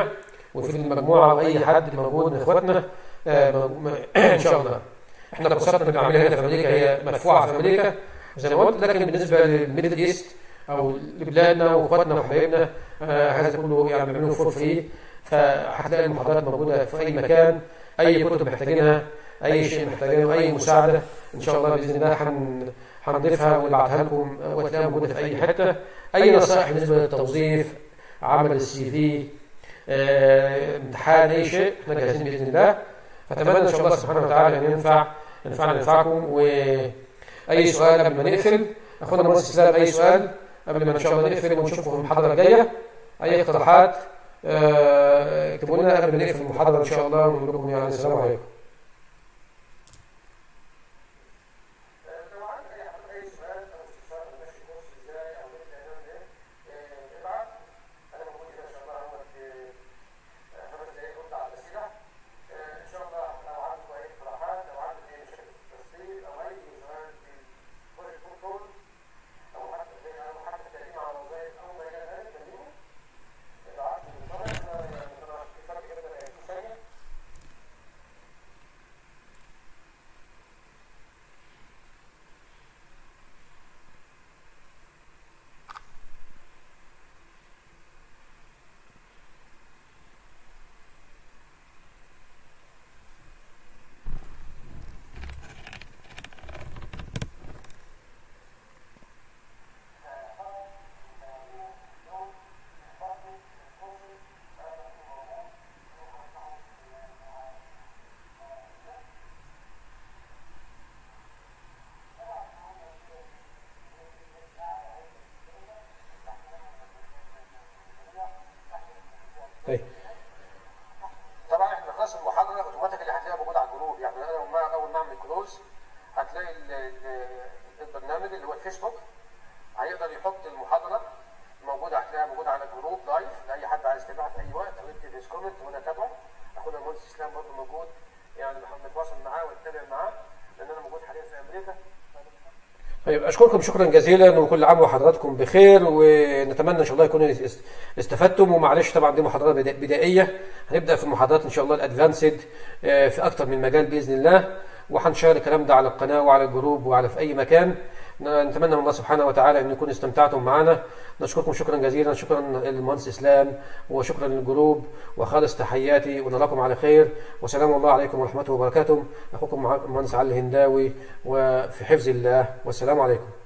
وفي المجموعه واي حد موجود من اخواتنا آه، م- م- ان شاء الله احنا دراساتنا اللي بنعملها هنا في امريكا هي مدفوعه في امريكا زي ما قلت لكن بالنسبه للميدل ايست او لبلادنا واخواتنا وحبايبنا آه، هذا كله يعني بيعملوه فور فري فهتلاقي المحاضرات موجوده في اي مكان اي كتب محتاجينها اي شيء محتاجينه اي مساعده ان شاء الله باذن الله هن- هنضيفها ونبعتها لكم وتلاقيها موجوده في اي حته اي نصائح بالنسبه للتوظيف عمل السي في آه، امتحان اي شيء احنا جاهزين باذن الله فاتمنى ان شاء الله سبحانه وتعالى ان ينفع ينفعنا ينفعكم واي سؤال قبل ما نقفل اخونا مهندس اسلام اي سؤال قبل ما ان شاء الله نقفل ونشوفكم في المحاضره الجايه اي اقتراحات آه، اكتبوا لنا قبل ما نقفل المحاضره ان شاء الله ونقول لكم يعني السلام عليكم لو عندك اي حد اي سؤال او استفسار عن ماشي كورس ازاي او نبدا نعمل ايه آه، ابعت انا موجود هنا ان شاء الله هو في آه، خمس دقائق ارد على الاسئله آه، ان شاء الله لو عندكم اي اقتراحات لو عندكم اي مشاكل في التسجيل او اي سؤال في بروجكت كنترول او حتى في او حتى تقديم على وظائف او ما الى ذلك كلموني ابعت لي بالطبع يعني طبعا في فرق كده بين 20 ثانيه طيب طبعا احنا خلاص المحاضره اوتوماتيك اللي هتلاقيها موجوده على الجروب يعني انا لما اول ما اعمل كلوز هتلاقي ال- ال- البرنامج اللي هو الفيسبوك هيقدر يحط المحاضره موجوده هتلاقيها موجوده على الجروب لايف لاي حد عايز يتابعها في اي وقت او يكتب هيز كومنت وانا اتابعه اخونا المهندس اسلام برضه موجود يعني بنتواصل معاه ونتابع معاه لان انا موجود حاليا في امريكا طيب اشكركم شكرا جزيلا وكل عام وحضراتكم بخير ونتمنى ان شاء الله يكونوا است- استفدتم ومعلش طبعا دي محاضرات بدا- بدائيه هنبدا في المحاضرات ان شاء الله الادفانسد آه، في اكتر من مجال باذن الله وهنشير الكلام ده على القناه وعلى الجروب وعلى في اي مكان ن- نتمنى من الله سبحانه وتعالى ان يكون استمتعتم معنا نشكركم شكرا جزيلا شكرا للمهندس اسلام وشكرا للجروب وخالص تحياتي ونراكم على خير وسلام الله عليكم ورحمته وبركاته اخوكم المهندس علي الهنداوي وفي حفظ الله والسلام عليكم